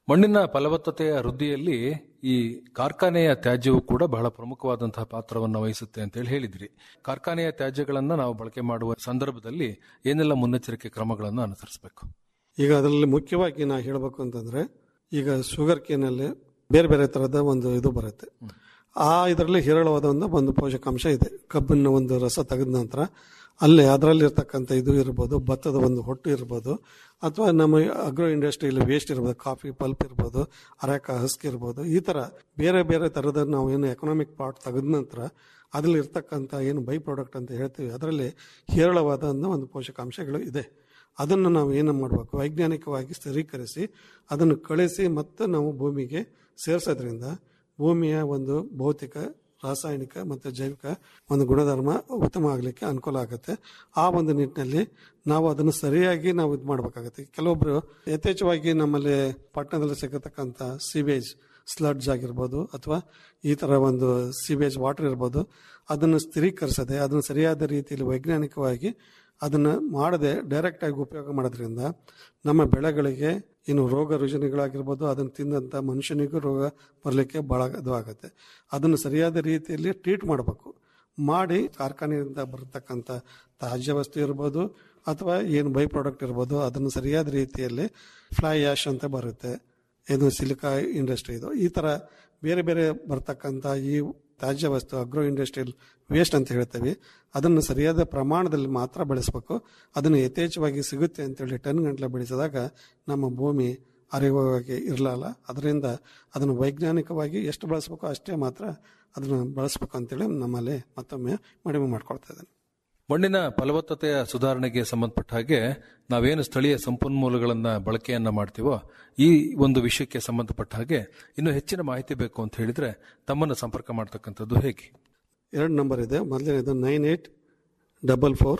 ಮಣ್ಣಿನ ಫಲವತ್ತತೆಯ ವೃದ್ಧಿಯಲ್ಲಿ ಈ ಕಾರ್ಖಾನೆಯ ತ್ಯಾಜ್ಯವು ಕೂಡ ಬಹಳ ಪ್ರಮುಖವಾದಂತಹ ಪಾತ್ರವನ್ನು ವಹಿಸುತ್ತೆ ಅಂತ ಹೇಳಿ ಹೇಳಿದ್ರಿ ಕಾರ್ಖಾನೆಯ ತ್ಯಾಜ್ಯಗಳನ್ನ ನಾವು ಬಳಕೆ ಮಾಡುವ ಸಂದರ್ಭದಲ್ಲಿ ಏನೆಲ್ಲ ಮುನ್ನೆಚ್ಚರಿಕೆ ಕ್ರಮಗಳನ್ನು ಅನುಸರಿಸಬೇಕು ಈಗ ಅದರಲ್ಲಿ ಮುಖ್ಯವಾಗಿ ನಾ ಹೇಳಬೇಕು ಅಂತಂದ್ರೆ ಈಗ ಶುಗರ್ ಕೇನಲ್ಲಿ ಬೇರೆ ಬೇರೆ ತರದ ಒಂದು ಇದು ಬರುತ್ತೆ ಆ ಇದರಲ್ಲಿ ಹೇರಳವಾದ ಒಂದು ಒಂದು ಪೋಷಕಾಂಶ ಇದೆ ಕಬ್ಬಿನ ಒಂದು ರಸ ತೆಗೆದ ನಂತರ ಅಲ್ಲೇ ಅದರಲ್ಲಿ ಇರ್ತಕ್ಕಂಥ ಇದು ಇರ್ಬೋದು ಭತ್ತದ ಒಂದು ಹೊಟ್ಟು ಇರ್ಬೋದು ಅಥವಾ ನಮ್ಮ ಅಗ್ರೋ ಇಂಡಸ್ಟ್ರಿಯಲ್ಲಿ ವೇಸ್ಟ್ ಇರ್ಬೋದು ಕಾಫಿ ಪಲ್ಪ್ ಇರ್ಬೋದು ಅರೆಕ ಹಸ್ಕ್ ಇರ್ಬೋದು ಈ ಥರ ಬೇರೆ ಬೇರೆ ಥರದ ನಾವು ಏನು ಎಕನಾಮಿಕ್ ಪಾರ್ಟ್ ತೆಗೆದ ನಂತರ ಅದ್ರಲ್ಲಿ ಇರ್ತಕ್ಕಂಥ ಏನು ಬೈ ಪ್ರಾಡಕ್ಟ್ ಅಂತ ಹೇಳ್ತೀವಿ ಅದರಲ್ಲಿ ಹೇರಳವಾದ ಒಂದು ಪೋಷಕಾಂಶಗಳು ಇದೆ ಅದನ್ನು ನಾವು ಏನು ಮಾಡಬೇಕು ವೈಜ್ಞಾನಿಕವಾಗಿ ಸ್ಥಿರೀಕರಿಸಿ ಅದನ್ನು ಕಳಿಸಿ ಮತ್ತೆ ನಾವು ಭೂಮಿಗೆ ಸೇರಿಸೋದ್ರಿಂದ ಭೂಮಿಯ ಒಂದು ಭೌತಿಕ ರಾಸಾಯನಿಕ ಮತ್ತು ಜೈವಿಕ ಒಂದು ಗುಣಧರ್ಮ ಉತ್ತಮ ಆಗಲಿಕ್ಕೆ ಅನುಕೂಲ ಆಗುತ್ತೆ ಆ ಒಂದು ನಿಟ್ಟಿನಲ್ಲಿ ನಾವು ಅದನ್ನು ಸರಿಯಾಗಿ ನಾವು ಇದು ಮಾಡಬೇಕಾಗುತ್ತೆ ಕೆಲವೊಬ್ರು ಯಥೇಚ್ಛವಾಗಿ ನಮ್ಮಲ್ಲಿ ಪಟ್ಟಣದಲ್ಲಿ ಸಿಗತಕ್ಕಂಥ ಸಿವೇಜ್ ಸ್ಲಡ್ಜ್ ಆಗಿರ್ಬೋದು ಅಥವಾ ಈ ಥರ ಒಂದು ಸಿವೇಜ್ ವಾಟರ್ ಇರ್ಬೋದು ಅದನ್ನು ಸ್ಥಿರೀಕರಿಸದೆ ಅದನ್ನು ಸರಿಯಾದ ರೀತಿಯಲ್ಲಿ ವೈಜ್ಞಾನಿಕವಾಗಿ ಅದನ್ನು ಮಾಡದೆ ಡೈರೆಕ್ಟ್ ಆಗಿ ಉಪಯೋಗ ಮಾಡೋದ್ರಿಂದ ನಮ್ಮ ಬೆಳೆಗಳಿಗೆ ಇನ್ನು ರೋಗ ರುಜಿನಗಳಾಗಿರ್ಬೋದು ಅದನ್ನು ತಿಂದಂಥ ಮನುಷ್ಯನಿಗೂ ರೋಗ ಬರಲಿಕ್ಕೆ ಭಾಳ ಇದು ಆಗುತ್ತೆ ಅದನ್ನು ಸರಿಯಾದ ರೀತಿಯಲ್ಲಿ ಟ್ರೀಟ್ ಮಾಡಬೇಕು ಮಾಡಿ ಕಾರ್ಖಾನೆಯಿಂದ ಬರತಕ್ಕಂಥ ತ್ಯಾಜ್ಯ ವಸ್ತು ಇರ್ಬೋದು ಅಥವಾ ಏನು ಬೈ ಪ್ರಾಡಕ್ಟ್ ಇರ್ಬೋದು ಅದನ್ನು ಸರಿಯಾದ ರೀತಿಯಲ್ಲಿ ಫ್ಲೈ ಆಶ್ ಅಂತ ಬರುತ್ತೆ ಇದು ಸಿಲಿಕಾ ಇಂಡಸ್ಟ್ರಿ ಇದು ಈ ಥರ ಬೇರೆ ಬೇರೆ ಬರ್ತಕ್ಕಂಥ ಈ ತ್ಯಾಜ್ಯ ವಸ್ತು ಅಗ್ರೋ ಇಂಡಸ್ಟ್ರಿಯಲ್ ವೇಸ್ಟ್ ಅಂತ ಹೇಳ್ತೇವೆ ಅದನ್ನು ಸರಿಯಾದ ಪ್ರಮಾಣದಲ್ಲಿ ಮಾತ್ರ ಬೆಳೆಸಬೇಕು ಅದನ್ನು ಯಥೇಚ್ಛವಾಗಿ ಸಿಗುತ್ತೆ ಅಂತೇಳಿ ಟನ್ ಗಂಟಲೆ ಬೆಳೆಸಿದಾಗ ನಮ್ಮ ಭೂಮಿ ಆರೋಗ್ಯವಾಗಿ ಇರಲಲ್ಲ ಅದರಿಂದ ಅದನ್ನು ವೈಜ್ಞಾನಿಕವಾಗಿ ಎಷ್ಟು ಬಳಸಬೇಕು ಅಷ್ಟೇ ಮಾತ್ರ ಅದನ್ನು ಬಳಸಬೇಕು ಅಂತೇಳಿ ನಮ್ಮಲ್ಲಿ ಮತ್ತೊಮ್ಮೆ ಮಡಿಮೆ ಮಾಡ್ಕೊಳ್ತಾ ಇದ್ದೇನೆ ಮಣ್ಣಿನ ಫಲವತ್ತತೆಯ ಸುಧಾರಣೆಗೆ ಸಂಬಂಧಪಟ್ಟ ಹಾಗೆ ನಾವೇನು ಸ್ಥಳೀಯ ಸಂಪನ್ಮೂಲಗಳನ್ನ ಬಳಕೆಯನ್ನ ಮಾಡ್ತೀವೋ ಈ ಒಂದು ವಿಷಯಕ್ಕೆ ಸಂಬಂಧಪಟ್ಟ ಹಾಗೆ ಇನ್ನು ಹೆಚ್ಚಿನ ಮಾಹಿತಿ ಬೇಕು ಅಂತ ಹೇಳಿದ್ರೆ ತಮ್ಮನ್ನು ಸಂಪರ್ಕ ಮಾಡ್ತಕ್ಕಂಥದ್ದು ಹೇಗೆ ಎರಡು ನಂಬರ್ ಇದೆ ಮೊದಲನೇದು nine eight double four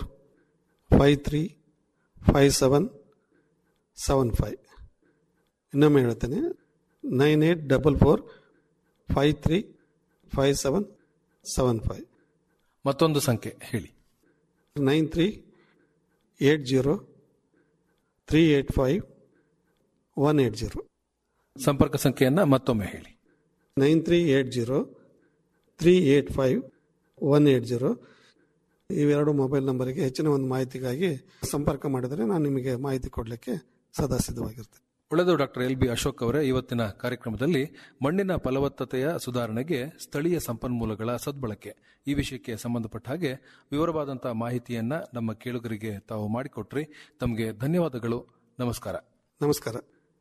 five three five seven seven five ಇನ್ನೊಮ್ಮೆ ಹೇಳ್ತೇನೆ nine eight double four five three five seven seven five ಮತ್ತೊಂದು ಸಂಖ್ಯೆ ಹೇಳಿ nine three eight zero three eight five one eight zero ಸಂಪರ್ಕ ಸಂಖ್ಯೆಯನ್ನ ಮತ್ತೊಮ್ಮೆ ಹೇಳಿ nine three eight zero three eight five one eight zero ಇವೆರಡು ಮೊಬೈಲ್ ನಂಬರಿಗೆ ಹೆಚ್ಚಿನ ಒಂದು ಮಾಹಿತಿಗಾಗಿ ಸಂಪರ್ಕ ಮಾಡಿದರೆ ನಾನು ನಿಮಗೆ ಮಾಹಿತಿ ಕೊಡಲಿಕ್ಕೆ ಸದಾ ಸಿದ್ಧವಾಗಿರ್ತೇನೆ ಒಳ್ಳೆಯದು ಡಾಕ್ಟರ್ ಎಲ್ ಬಿ ಅಶೋಕ್ ಅವರೇ ಇವತ್ತಿನ ಕಾರ್ಯಕ್ರಮದಲ್ಲಿ ಮಣ್ಣಿನ ಫಲವತ್ತತೆಯ ಸುಧಾರಣೆಗೆ ಸ್ಥಳೀಯ ಸಂಪನ್ಮೂಲಗಳ ಸದ್ಬಳಕೆ ಈ ವಿಷಯಕ್ಕೆ ಸಂಬಂಧಪಟ್ಟ ಹಾಗೆ ವಿವರವಾದಂತಹ ಮಾಹಿತಿಯನ್ನ ನಮ್ಮ ಕೇಳುಗರಿಗೆ ತಾವು ಮಾಡಿಕೊಟ್ರಿ ತಮಗೆ ಧನ್ಯವಾದಗಳು ನಮಸ್ಕಾರ ನಮಸ್ಕಾರ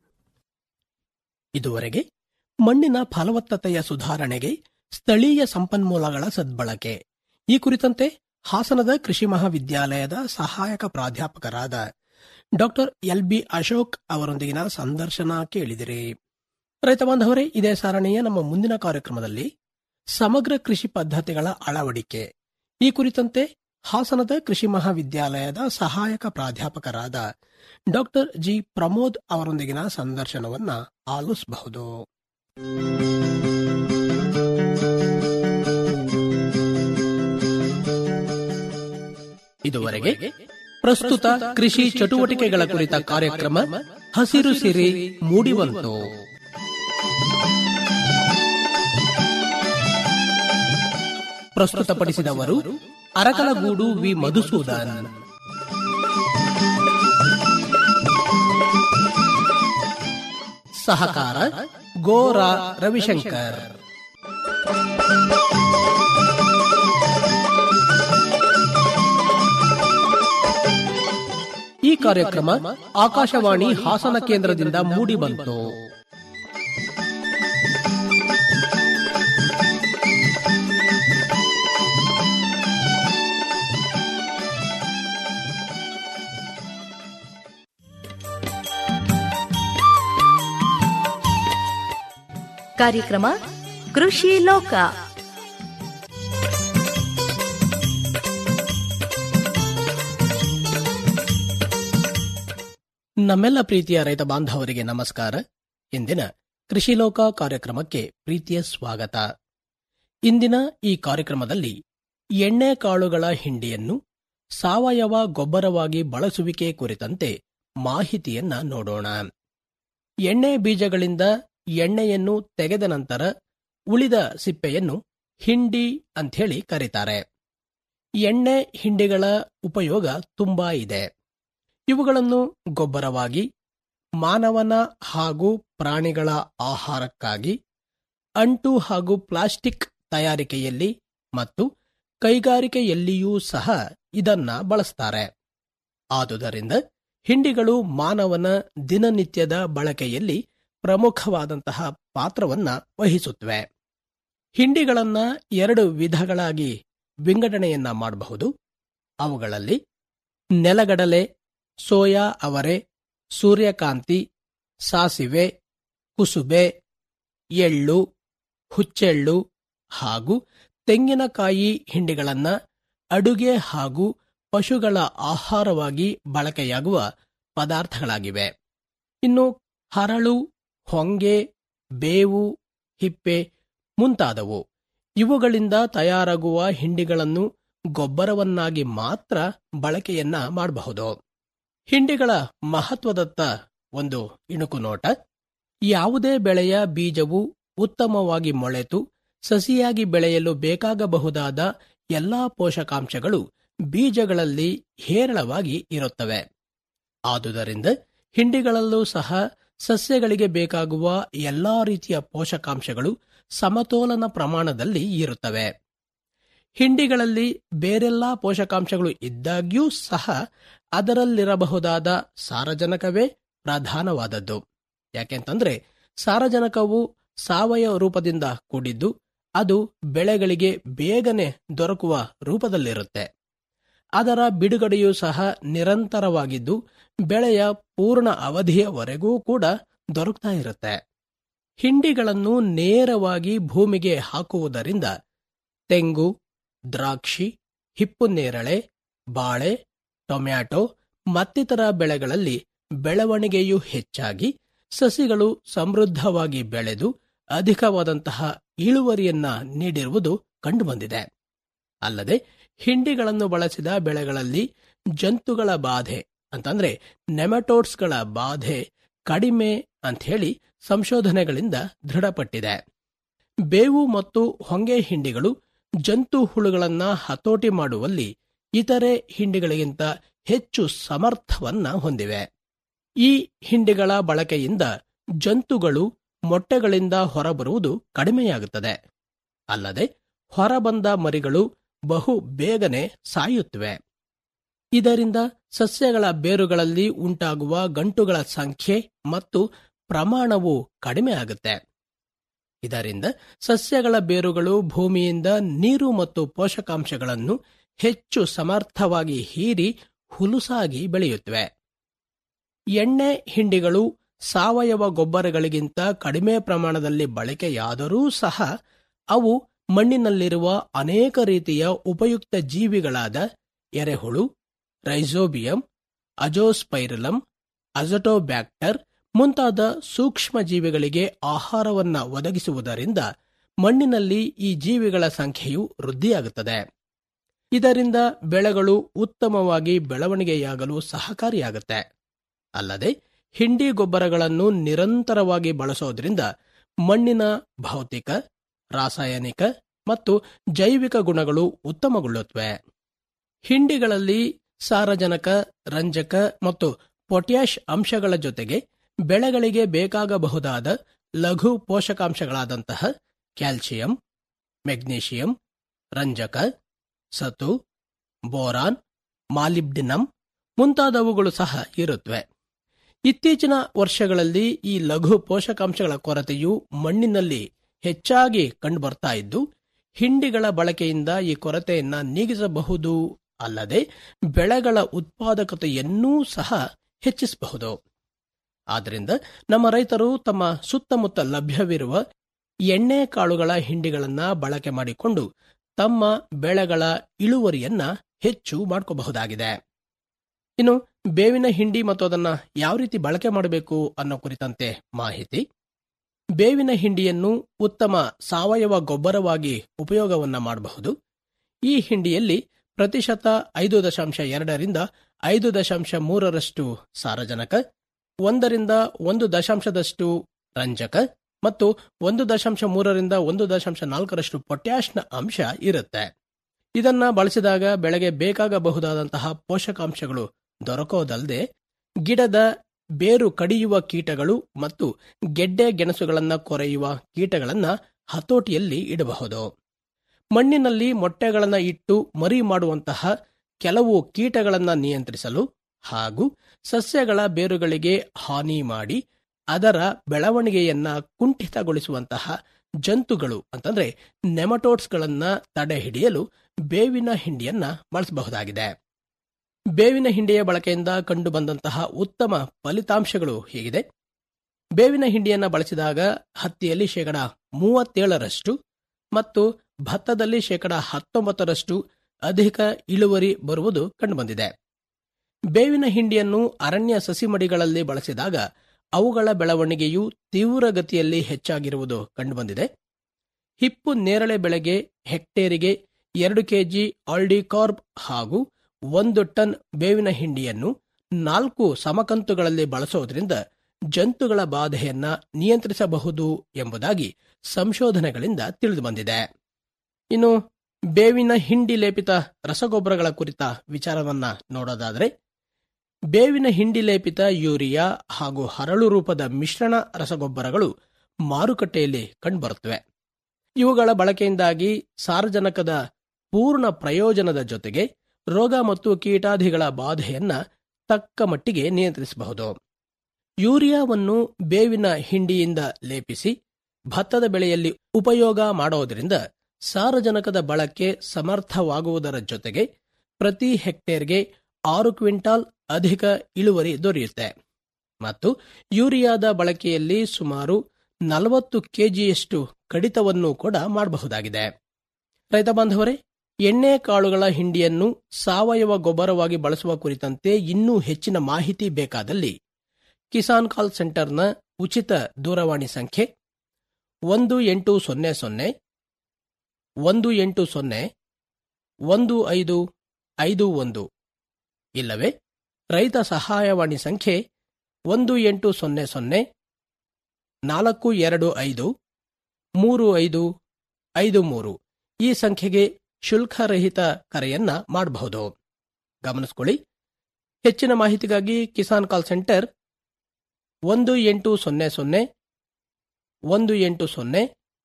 ಇದುವರೆಗೆ ಮಣ್ಣಿನ ಫಲವತ್ತತೆಯ ಸುಧಾರಣೆಗೆ ಸ್ಥಳೀಯ ಸಂಪನ್ಮೂಲಗಳ ಸದ್ಬಳಕೆ ಈ ಕುರಿತಂತೆ ಹಾಸನದ ಕೃಷಿ ಮಹಾವಿದ್ಯಾಲಯದ ಸಹಾಯಕ ಪ್ರಾಧ್ಯಾಪಕರಾದ ಡಾಕ್ಟರ್ ಎಲ್ ಬಿ ಅಶೋಕ್ ಅವರೊಂದಿಗಿನ ಸಂದರ್ಶನ ಕೇಳಿದಿರಿ ರೈತ ಬಾಂಧವರೇ ಇದೇ ಸಾರಣೆಯ ನಮ್ಮ ಮುಂದಿನ ಕಾರ್ಯಕ್ರಮದಲ್ಲಿ ಸಮಗ್ರ ಕೃಷಿ ಪದ್ಧತಿಗಳ ಅಳವಡಿಕೆ ಈ ಕುರಿತಂತೆ ಹಾಸನದ ಕೃಷಿ ಮಹಾವಿದ್ಯಾಲಯದ ಸಹಾಯಕ ಪ್ರಾಧ್ಯಾಪಕರಾದ ಡಾಕ್ಟರ್ ಜಿ ಪ್ರಮೋದ್ ಅವರೊಂದಿಗಿನ ಸಂದರ್ಶನವನ್ನ ಆಲಿಸಬಹುದು ಇದುವರೆಗೆ ಪ್ರಸ್ತುತ ಕೃಷಿ ಚಟುವಟಿಕೆಗಳ ಕುರಿತ ಕಾರ್ಯಕ್ರಮ ಹಸಿರು ಸಿರಿ ಮೂಡಿಬಂತು ಪ್ರಸ್ತುತಪಡಿಸಿದವರು ಅರಕಲಗೂಡು ವಿ ಮಧುಸೂದನ್ ಸಹಕಾರ ಗೋರಾ ರವಿಶಂಕರ್ ಈ ಕಾರ್ಯಕ್ರಮ ಆಕಾಶವಾಣಿ ಹಾಸನ ಕೇಂದ್ರದಿಂದ ಮೂಡಿಬಂತು ಕಾರ್ಯಕ್ರಮ ಕೃಷಿ ಲೋಕ ನಮ್ಮೆಲ್ಲ ಪ್ರೀತಿಯ ರೈತ ಬಾಂಧವರಿಗೆ ನಮಸ್ಕಾರ ಇಂದಿನ ಕೃಷಿ ಲೋಕ ಕಾರ್ಯಕ್ರಮಕ್ಕೆ ಪ್ರೀತಿಯ ಸ್ವಾಗತ ಇಂದಿನ ಈ ಕಾರ್ಯಕ್ರಮದಲ್ಲಿ ಎಣ್ಣೆ ಕಾಳುಗಳ ಹಿಂಡಿಯನ್ನು ಸಾವಯವ ಗೊಬ್ಬರವಾಗಿ ಬಳಸುವಿಕೆ ಕುರಿತಂತೆ ಮಾಹಿತಿಯನ್ನ ನೋಡೋಣ ಎಣ್ಣೆ ಬೀಜಗಳಿಂದ ಎಣ್ಣೆಯನ್ನು ತೆಗೆದ ನಂತರ ಉಳಿದ ಸಿಪ್ಪೆಯನ್ನು ಹಿಂಡಿ ಅಂಥೇಳಿ ಕರೀತಾರೆ ಎಣ್ಣೆ ಹಿಂಡಿಗಳ ಉಪಯೋಗ ತುಂಬಾ ಇದೆ ಇವುಗಳನ್ನು ಗೊಬ್ಬರವಾಗಿ ಮಾನವನ ಹಾಗೂ ಪ್ರಾಣಿಗಳ ಆಹಾರಕ್ಕಾಗಿ ಅಂಟು ಹಾಗೂ ಪ್ಲಾಸ್ಟಿಕ್ ತಯಾರಿಕೆಯಲ್ಲಿ ಮತ್ತು ಕೈಗಾರಿಕೆಯಲ್ಲಿಯೂ ಸಹ ಇದನ್ನ ಬಳಸ್ತಾರೆ ಆದುದರಿಂದ ಹಿಂಡಿಗಳು ಮಾನವನ ದಿನನಿತ್ಯದ ಬಳಕೆಯಲ್ಲಿ ಪ್ರಮುಖವಾದಂತಹ ಪಾತ್ರವನ್ನ ವಹಿಸುತ್ತವೆ ಹಿಂಡಿಗಳನ್ನ ಎರಡು ವಿಧಗಳಾಗಿ ವಿಂಗಡಣೆಯನ್ನ ಮಾಡಬಹುದು ಅವುಗಳಲ್ಲಿ ನೆಲಗಡಲೆ ಸೋಯಾ ಅವರೆ ಸೂರ್ಯಕಾಂತಿ ಸಾಸಿವೆ ಕುಸುಬೆ ಎಳ್ಳು ಹುಚ್ಚೆಳ್ಳು ಹಾಗೂ ತೆಂಗಿನಕಾಯಿ ಹಿಂಡಿಗಳನ್ನ ಅಡುಗೆ ಹಾಗೂ ಪಶುಗಳ ಆಹಾರವಾಗಿ ಬಳಕೆಯಾಗುವ ಪದಾರ್ಥಗಳಾಗಿವೆ ಇನ್ನು ಹರಳು ಹೊಂಗೆ ಬೇವು ಹಿಪ್ಪೆ ಮುಂತಾದವು ಇವುಗಳಿಂದ ತಯಾರಾಗುವ ಹಿಂಡಿಗಳನ್ನು ಗೊಬ್ಬರವನ್ನಾಗಿ ಮಾತ್ರ ಬಳಕೆಯನ್ನ ಮಾಡಬಹುದು ಹಿಂಡಿಗಳ ಮಹತ್ವದತ್ತ ಒಂದು ಇಣುಕು ನೋಟ ಯಾವುದೇ ಬೆಳೆಯ ಬೀಜವು ಉತ್ತಮವಾಗಿ ಮೊಳೆತು ಸಸಿಯಾಗಿ ಬೆಳೆಯಲು ಬೇಕಾಗಬಹುದಾದ ಎಲ್ಲಾ ಪೋಷಕಾಂಶಗಳು ಬೀಜಗಳಲ್ಲಿ ಹೇರಳವಾಗಿ ಇರುತ್ತವೆ ಆದುದರಿಂದ ಹಿಂಡಿಗಳಲ್ಲೂ ಸಹ ಸಸ್ಯಗಳಿಗೆ ಬೇಕಾಗುವ ಎಲ್ಲಾ ರೀತಿಯ ಪೋಷಕಾಂಶಗಳು ಸಮತೋಲನ ಪ್ರಮಾಣದಲ್ಲಿ ಇರುತ್ತವೆ ಹಿಂಡಿಗಳಲ್ಲಿ ಬೇರೆಲ್ಲಾ ಪೋಷಕಾಂಶಗಳು ಇದ್ದಾಗ್ಯೂ ಸಹ ಅದರಲ್ಲಿರಬಹುದಾದ ಸಾರಜನಕವೇ ಪ್ರಧಾನವಾದದ್ದು ಯಾಕೆಂತಂದ್ರೆ ಸಾರಜನಕವು ಸಾವಯವ ರೂಪದಿಂದ ಕೂಡಿದ್ದು ಅದು ಬೆಳೆಗಳಿಗೆ ಬೇಗನೆ ದೊರಕುವ ರೂಪದಲ್ಲಿರುತ್ತೆ ಅದರ ಬಿಡುಗಡೆಯೂ ಸಹ ನಿರಂತರವಾಗಿದ್ದು ಬೆಳೆಯ ಪೂರ್ಣ ಅವಧಿಯವರೆಗೂ ಕೂಡ ದೊರಕ್ತಾ ಇರುತ್ತೆ ಹಿಂಡಿಗಳನ್ನು ನೇರವಾಗಿ ಭೂಮಿಗೆ ಹಾಕುವುದರಿಂದ ತೆಂಗು ದ್ರಾಕ್ಷಿ ಹಿಪ್ಪುನೇರಳೆ ಬಾಳೆ ಟೊಮ್ಯಾಟೊ ಮತ್ತಿತರ ಬೆಳೆಗಳಲ್ಲಿ ಬೆಳವಣಿಗೆಯು ಹೆಚ್ಚಾಗಿ ಸಸಿಗಳು ಸಮೃದ್ಧವಾಗಿ ಬೆಳೆದು ಅಧಿಕವಾದಂತಹ ಇಳುವರಿಯನ್ನ ನೀಡಿರುವುದು ಕಂಡುಬಂದಿದೆ ಅಲ್ಲದೆ ಹಿಂಡಿಗಳನ್ನು ಬಳಸಿದ ಬೆಳೆಗಳಲ್ಲಿ ಜಂತುಗಳ ಬಾಧೆ ಅಂತಂದ್ರೆ ನೆಮಟೋಡ್ಸ್ಗಳ ಬಾಧೆ ಕಡಿಮೆ ಅಂಥೇಳಿ ಸಂಶೋಧನೆಗಳಿಂದ ದೃಢಪಟ್ಟಿದೆ ಬೇವು ಮತ್ತು ಹೊಂಗೆ ಹಿಂಡಿಗಳು ಜಂತು ಹುಳುಗಳನ್ನ ಹತೋಟಿ ಮಾಡುವಲ್ಲಿ ಇತರೆ ಹಿಂಡಿಗಳಿಗಿಂತ ಹೆಚ್ಚು ಸಮರ್ಥವನ್ನ ಹೊಂದಿವೆ ಈ ಹಿಂಡಿಗಳ ಬಳಕೆಯಿಂದ ಜಂತುಗಳು ಮೊಟ್ಟೆಗಳಿಂದ ಹೊರಬರುವುದು ಕಡಿಮೆಯಾಗುತ್ತದೆ ಅಲ್ಲದೆ ಹೊರಬಂದ ಮರಿಗಳು ಬಹು ಬೇಗನೆ ಸಾಯುತ್ತವೆ ಇದರಿಂದ ಸಸ್ಯಗಳ ಬೇರುಗಳಲ್ಲಿ ಉಂಟಾಗುವ ಗಂಟುಗಳ ಸಂಖ್ಯೆ ಮತ್ತು ಪ್ರಮಾಣವು ಕಡಿಮೆ ಆಗುತ್ತೆ ಇದರಿಂದ ಸಸ್ಯಗಳ ಬೇರುಗಳು ಭೂಮಿಯಿಂದ ನೀರು ಮತ್ತು ಪೋಷಕಾಂಶಗಳನ್ನು ಹೆಚ್ಚು ಸಮರ್ಥವಾಗಿ ಹೀರಿ ಹುಲುಸಾಗಿ ಬೆಳೆಯುತ್ತವೆ ಎಣ್ಣೆ ಹಿಂಡಿಗಳು ಸಾವಯವ ಗೊಬ್ಬರಗಳಿಗಿಂತ ಕಡಿಮೆ ಪ್ರಮಾಣದಲ್ಲಿ ಬಳಕೆಯಾದರೂ ಸಹ ಅವು ಮಣ್ಣಿನಲ್ಲಿರುವ ಅನೇಕ ರೀತಿಯ ಉಪಯುಕ್ತ ಜೀವಿಗಳಾದ ಎರೆಹುಳು ರೈಸೋಬಿಯಂ ಅಜೋಸ್ಪೈರಲಂ ಅಜಟೋಬ್ಯಾಕ್ಟರ್ ಮುಂತಾದ ಸೂಕ್ಷ್ಮ ಜೀವಿಗಳಿಗೆ ಆಹಾರವನ್ನ ಒದಗಿಸುವುದರಿಂದ ಮಣ್ಣಿನಲ್ಲಿ ಈ ಜೀವಿಗಳ ಸಂಖ್ಯೆಯು ವೃದ್ಧಿಯಾಗುತ್ತದೆ ಇದರಿಂದ ಬೆಳೆಗಳು ಉತ್ತಮವಾಗಿ ಬೆಳವಣಿಗೆಯಾಗಲು ಸಹಕಾರಿಯಾಗುತ್ತೆ ಅಲ್ಲದೆ ಹಿಂಡಿ ಗೊಬ್ಬರಗಳನ್ನು ನಿರಂತರವಾಗಿ ಬಳಸೋದ್ರಿಂದ ಮಣ್ಣಿನ ಭೌತಿಕ ರಾಸಾಯನಿಕ ಮತ್ತು ಜೈವಿಕ ಗುಣಗಳು ಉತ್ತಮಗೊಳ್ಳುತ್ತವೆ ಹಿಂಡಿಗಳಲ್ಲಿ ಸಾರಜನಕ ರಂಜಕ ಮತ್ತು ಪೊಟ್ಯಾಷ್ ಅಂಶಗಳ ಜೊತೆಗೆ ಬೆಳೆಗಳಿಗೆ ಬೇಕಾಗಬಹುದಾದ ಲಘು ಪೋಷಕಾಂಶಗಳಾದಂತಹ ಕ್ಯಾಲ್ಸಿಯಂ ಮೆಗ್ನೀಷಿಯಂ ರಂಜಕ ಸತು ಬೋರಾನ್ ಮಾಲಿಬ್ಡಿನಮ್ ಮುಂತಾದವುಗಳು ಸಹ ಇರುತ್ತವೆ ಇತ್ತೀಚಿನ ವರ್ಷಗಳಲ್ಲಿ ಈ ಲಘು ಪೋಷಕಾಂಶಗಳ ಕೊರತೆಯು ಮಣ್ಣಿನಲ್ಲಿ ಹೆಚ್ಚಾಗಿ ಕಂಡುಬರ್ತಾ ಇದ್ದು ಹಿಂಡಿಗಳ ಬಳಕೆಯಿಂದ ಈ ಕೊರತೆಯನ್ನ ನೀಗಿಸಬಹುದು ಅಲ್ಲದೆ ಬೆಳೆಗಳ ಉತ್ಪಾದಕತೆಯನ್ನೂ ಸಹ ಹೆಚ್ಚಿಸಬಹುದು ಆದ್ದರಿಂದ ನಮ್ಮ ರೈತರು ತಮ್ಮ ಸುತ್ತಮುತ್ತ ಲಭ್ಯವಿರುವ ಎಣ್ಣೆ ಕಾಳುಗಳ ಹಿಂಡಿಗಳನ್ನ ಬಳಕೆ ಮಾಡಿಕೊಂಡು ತಮ್ಮ ಬೆಳೆಗಳ ಇಳುವರಿಯನ್ನ ಹೆಚ್ಚು ಮಾಡ್ಕೋಬಹುದಾಗಿದೆ ಇನ್ನು ಬೇವಿನ ಹಿಂಡಿ ಮತ್ತು ಅದನ್ನ ಯಾವ ರೀತಿ ಬಳಕೆ ಮಾಡಬೇಕು ಅನ್ನೋ ಕುರಿತಂತೆ ಮಾಹಿತಿ ಬೇವಿನ ಹಿಂಡಿಯನ್ನು ಉತ್ತಮ ಸಾವಯವ ಗೊಬ್ಬರವಾಗಿ ಉಪಯೋಗವನ್ನ ಮಾಡಬಹುದು ಈ ಹಿಂಡಿಯಲ್ಲಿ ಪ್ರತಿಶತ ಐದು ದಶಾಂಶ ಎರಡರಿಂದ ಐದು ದಶಾಂಶ ಮೂರರಷ್ಟು ಸಾರಜನಕ ಒಂದರಿಂದ ಒಂದು ದಶಾಂಶದಷ್ಟು ರಂಜಕ ಮತ್ತು ಒಂದು ದಶಾಂಶ ಮೂರರಿಂದ ಒಂದು ದಶಾಂಶ ನಾಲ್ಕರಷ್ಟು ಪೊಟ್ಯಾಷ್ನ ಅಂಶ ಇರುತ್ತೆ ಇದನ್ನ ಬಳಸಿದಾಗ ಬೆಳೆಗೆ ಬೇಕಾಗಬಹುದಾದಂತಹ ಪೋಷಕಾಂಶಗಳು ದೊರಕೋದಲ್ಲದೆ ಗಿಡದ ಬೇರು ಕಡಿಯುವ ಕೀಟಗಳು ಮತ್ತು ಗೆಡ್ಡೆ ಗೆಣಸುಗಳನ್ನ ಕೊರೆಯುವ ಕೀಟಗಳನ್ನ ಹತೋಟಿಯಲ್ಲಿ ಇಡಬಹುದು ಮಣ್ಣಿನಲ್ಲಿ ಮೊಟ್ಟೆಗಳನ್ನ ಇಟ್ಟು ಮರಿ ಮಾಡುವಂತಹ ಕೆಲವು ಕೀಟಗಳನ್ನ ನಿಯಂತ್ರಿಸಲು ಹಾಗೂ ಸಸ್ಯಗಳ ಬೇರುಗಳಿಗೆ ಹಾನಿ ಮಾಡಿ ಅದರ ಬೆಳವಣಿಗೆಯನ್ನ ಕುಂಠಿತಗೊಳಿಸುವಂತಹ ಜಂತುಗಳು ಅಂತಂದ್ರೆ ನೆಮಟೋಡ್ಸ್ಗಳನ್ನ ತಡೆ ಹಿಡಿಯಲು ಬೇವಿನ ಹಿಂಡಿಯನ್ನ ಬಳಸಬಹುದಾಗಿದೆ ಬೇವಿನ ಹಿಂಡಿಯ ಬಳಕೆಯಿಂದ ಕಂಡುಬಂದಂತಹ ಉತ್ತಮ ಫಲಿತಾಂಶಗಳು ಹೀಗಿದೆ ಬೇವಿನ ಹಿಂಡಿಯನ್ನ ಬಳಸಿದಾಗ ಹತ್ತಿಯಲ್ಲಿ ಶೇಕಡ ಮೂವತ್ತೇಳರಷ್ಟು ಮತ್ತು ಭತ್ತದಲ್ಲಿ ಶೇಕಡ ಹತ್ತೊಂಬತ್ತರಷ್ಟು ಅಧಿಕ ಇಳುವರಿ ಬರುವುದು ಕಂಡುಬಂದಿದೆ ಬೇವಿನ ಹಿಂಡಿಯನ್ನು ಅರಣ್ಯ ಸಸಿಮಡಿಗಳಲ್ಲಿ ಬಳಸಿದಾಗ ಅವುಗಳ ಬೆಳವಣಿಗೆಯು ತೀವ್ರಗತಿಯಲ್ಲಿ ಹೆಚ್ಚಾಗಿರುವುದು ಕಂಡುಬಂದಿದೆ ಹಿಪ್ಪು ನೇರಳೆ ಬೆಳೆಗೆ ಹೆಕ್ಟೇರಿಗೆ ಎರಡು ಕೆಜಿ ಆಲ್ಡಿಕಾರ್ಬ್ ಹಾಗೂ ಒಂದು ಟನ್ ಬೇವಿನ ಹಿಂಡಿಯನ್ನು ನಾಲ್ಕು ಸಮಕಂತುಗಳಲ್ಲಿ ಬಳಸೋದ್ರಿಂದ ಜಂತುಗಳ ಬಾಧೆಯನ್ನ ನಿಯಂತ್ರಿಸಬಹುದು ಎಂಬುದಾಗಿ ಸಂಶೋಧನೆಗಳಿಂದ ತಿಳಿದುಬಂದಿದೆ ಇನ್ನು ಬೇವಿನ ಹಿಂಡಿ ಲೇಪಿತ ರಸಗೊಬ್ಬರಗಳ ಕುರಿತ ವಿಚಾರವನ್ನ ನೋಡೋದಾದರೆ ಬೇವಿನ ಹಿಂಡಿ ಲೇಪಿತ ಯೂರಿಯಾ ಹಾಗೂ ಹರಳು ರೂಪದ ಮಿಶ್ರಣ ರಸಗೊಬ್ಬರಗಳು ಮಾರುಕಟ್ಟೆಯಲ್ಲಿ ಕಂಡುಬರುತ್ತವೆ ಇವುಗಳ ಬಳಕೆಯಿಂದಾಗಿ ಸಾರಜನಕದ ಪೂರ್ಣ ಪ್ರಯೋಜನದ ಜೊತೆಗೆ ರೋಗ ಮತ್ತು ಕೀಟಾದಿಗಳ ಬಾಧೆಯನ್ನ ತಕ್ಕ ಮಟ್ಟಿಗೆ ನಿಯಂತ್ರಿಸಬಹುದು ಯೂರಿಯಾವನ್ನು ಬೇವಿನ ಹಿಂಡಿಯಿಂದ ಲೇಪಿಸಿ ಭತ್ತದ ಬೆಳೆಯಲ್ಲಿ ಉಪಯೋಗ ಮಾಡೋದರಿಂದ ಸಾರಜನಕದ ಬಳಕೆ ಸಮರ್ಥವಾಗುವುದರ ಜೊತೆಗೆ ಪ್ರತಿ ಹೆಕ್ಟೇರ್ಗೆ ಆರು ಕ್ವಿಂಟಾಲ್ ಅಧಿಕ ಇಳುವರಿ ದೊರೆಯುತ್ತೆ ಮತ್ತು ಯೂರಿಯಾದ ಬಳಕೆಯಲ್ಲಿ ಸುಮಾರು ನಲವತ್ತು ಕೆಜಿಯಷ್ಟು ಕಡಿತವನ್ನು ಕೂಡ ಮಾಡಬಹುದಾಗಿದೆ ರೈತ ಬಾಂಧವರೇ ಎಣ್ಣೆ ಕಾಳುಗಳ ಹಿಂಡಿಯನ್ನು ಸಾವಯವ ಗೊಬ್ಬರವಾಗಿ ಬಳಸುವ ಕುರಿತಂತೆ ಇನ್ನೂ ಹೆಚ್ಚಿನ ಮಾಹಿತಿ ಬೇಕಾದಲ್ಲಿ ಕಿಸಾನ್ ಕಾಲ್ ಸೆಂಟರ್ನ ಉಚಿತ ದೂರವಾಣಿ ಸಂಖ್ಯೆ ಒಂದು ಎಂಟು ಸೊನ್ನೆ ಸೊನ್ನೆ ಒಂದು ಎಂಟು ಸೊನ್ನೆ ಒಂದು ಐದು ಐದು ಒಂದು ಇಲ್ಲವೇ ರೈತ ಸಹಾಯವಾಣಿ ಸಂಖ್ಯೆ ಒಂದು ಎಂಟು ಸೊನ್ನೆ ಸೊನ್ನೆ ನಾಲ್ಕು ಎರಡು ಐದು ಮೂರು ಐದು ಐದು ಮೂರು ಈ ಸಂಖ್ಯೆಗೆ ಶುಲ್ಕರಹಿತ ಕರೆಯನ್ನ ಮಾಡಬಹುದು ಗಮನಿಸಿಕೊಳ್ಳಿ ಹೆಚ್ಚಿನ ಮಾಹಿತಿಗಾಗಿ ಕಿಸಾನ್ ಕಾಲ್ ಸೆಂಟರ್ ಒಂದು ಎಂಟು ಸೊನ್ನೆ ಸೊನ್ನೆ ಒಂದು ಎಂಟು ಸೊನ್ನೆ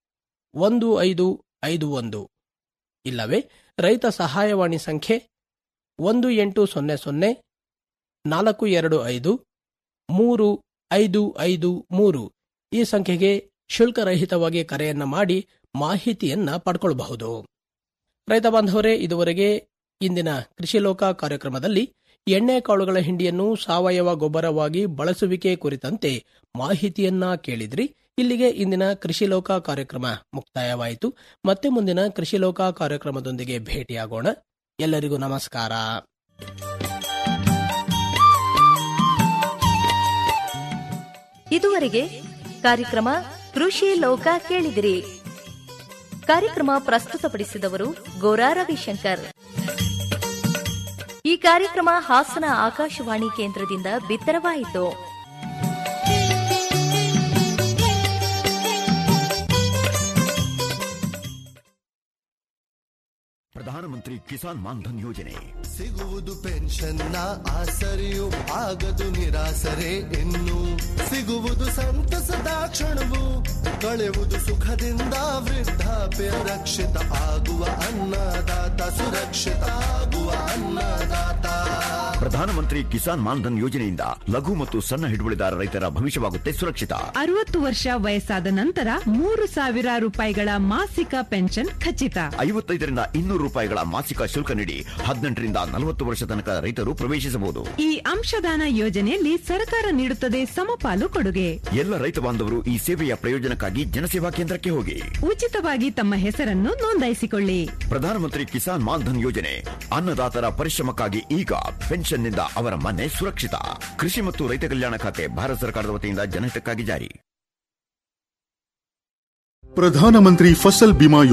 ಒಂದು ಐದು ಐದು ಒಂದು ಇಲ್ಲವೇ ರೈತ ಸಹಾಯವಾಣಿ ಸಂಖ್ಯೆ ಒಂದು ಎಂಟು ಸೊನ್ನೆ ಸೊನ್ನೆ ನಾಲ್ಕು ಎರಡು ಐದು ಮೂರು ಐದು ಐದು ಮೂರು ಈ ಸಂಖ್ಯೆಗೆ ಶುಲ್ಕರಹಿತವಾಗಿ ಕರೆಯನ್ನ ಮಾಡಿ ಮಾಹಿತಿಯನ್ನ ಪಡ್ಕೊಳ್ಬಹುದು ರೈತ ಬಾಂಧವರೇ ಇದುವರೆಗೆ ಇಂದಿನ ಕೃಷಿ ಲೋಕ ಕಾರ್ಯಕ್ರಮದಲ್ಲಿ ಎಣ್ಣೆ ಕಾಳುಗಳ ಹಿಂಡಿಯನ್ನು ಸಾವಯವ ಗೊಬ್ಬರವಾಗಿ ಬಳಸುವಿಕೆ ಕುರಿತಂತೆ ಮಾಹಿತಿಯನ್ನ ಕೇಳಿದ್ರಿ ಇಲ್ಲಿಗೆ ಇಂದಿನ ಕೃಷಿ ಲೋಕ ಕಾರ್ಯಕ್ರಮ ಮುಕ್ತಾಯವಾಯಿತು ಮತ್ತೆ ಮುಂದಿನ ಕೃಷಿ ಲೋಕ ಕಾರ್ಯಕ್ರಮದೊಂದಿಗೆ ಭೇಟಿಯಾಗೋಣ ಎಲ್ಲರಿಗೂ ನಮಸ್ಕಾರ ಇದುವರೆಗೆ ಕಾರ್ಯಕ್ರಮ ಕೃಷಿ ಲೋಕ ಕೇಳಿದಿರಿ ಕಾರ್ಯಕ್ರಮ ಪ್ರಸ್ತುತಪಡಿಸಿದವರು ಗೋರಾ ರವಿಶಂಕರ್ ಈ ಕಾರ್ಯಕ್ರಮ ಹಾಸನ ಆಕಾಶವಾಣಿ ಕೇಂದ್ರದಿಂದ ಬಿತ್ತರವಾಯಿತು ಪ್ರಧಾನಮಂತ್ರಿ ಕಿಸಾನ್ ಮಾನ್ಧನ್ ಯೋಜನೆ ಸಿಗುವುದು ಪೆನ್ಷನ್ನ ಆಸರೆಯು ಆಗದು ನಿರಾಸರೆ ಇನ್ನು ಸಿಗುವುದು ಸಂತಸದ ಕ್ಷಣವು ಕಳೆವುದು ಸುಖದಿಂದ ವೃದ್ಧಾಪ್ಯ ರಕ್ಷಿತ ಆಗುವ ಅನ್ನದಾತ ಸುರಕ್ಷಿತ ಆಗುವ ಅನ್ನದಾತ ಪ್ರಧಾನಮಂತ್ರಿ ಕಿಸಾನ್ ಮಾನ್ಧನ್ ಯೋಜನೆಯಿಂದ ಲಘು ಮತ್ತು ಸಣ್ಣ ಹಿಡುವಳಿದಾರ ರೈತರ ಭವಿಷ್ಯವಾಗುತ್ತೆ ಸುರಕ್ಷಿತ ಅರವತ್ತು ವರ್ಷ ವಯಸ್ಸಾದ ನಂತರ ಮೂರು ಸಾವಿರ ರೂಪಾಯಿಗಳ ಮಾಸಿಕ ಪೆನ್ಷನ್ ಖಚಿತ ಐವತ್ತೈದರಿಂದ ಇನ್ನೂರು ರೂಪಾಯಿಗಳ ಮಾಸಿಕ ಶುಲ್ಕ ನೀಡಿ ಹದಿನೆಂಟರಿಂದ ನಲವತ್ತು ವರ್ಷ ತನಕ ರೈತರು ಪ್ರವೇಶಿಸಬಹುದು ಈ ಅಂಶದಾನ ಯೋಜನೆಯಲ್ಲಿ ಸರ್ಕಾರ ನೀಡುತ್ತದೆ ಸಮಪಾಲು ಕೊಡುಗೆ ಎಲ್ಲ ರೈತ ಬಾಂಧವರು ಈ ಸೇವೆಯ ಪ್ರಯೋಜನಕ್ಕಾಗಿ ಜನಸೇವಾ ಕೇಂದ್ರಕ್ಕೆ ಹೋಗಿ ಉಚಿತವಾಗಿ ತಮ್ಮ ಹೆಸರನ್ನು ನೋಂದಾಯಿಸಿಕೊಳ್ಳಿ ಪ್ರಧಾನಮಂತ್ರಿ ಕಿಸಾನ್ ಮಾನ್ಧನ್ ಯೋಜನೆ ಅನ್ನದಾತರ ಪರಿಶ್ರಮಕ್ಕಾಗಿ ಈಗ ಪೆನ್ಷನ್ನಿಂದ ಅವರ ಮನೆ ಸುರಕ್ಷಿತ ಕೃಷಿ ಮತ್ತು ರೈತ ಕಲ್ಯಾಣ ಖಾತೆ ಭಾರತ ಸರ್ಕಾರದ ವತಿಯಿಂದ ಜನಹಿತಕ್ಕಾಗಿ ಜಾರಿ ಪ್ರಧಾನಮಂತ್ರಿ ಫಸಲ್ ಬಿಮಾ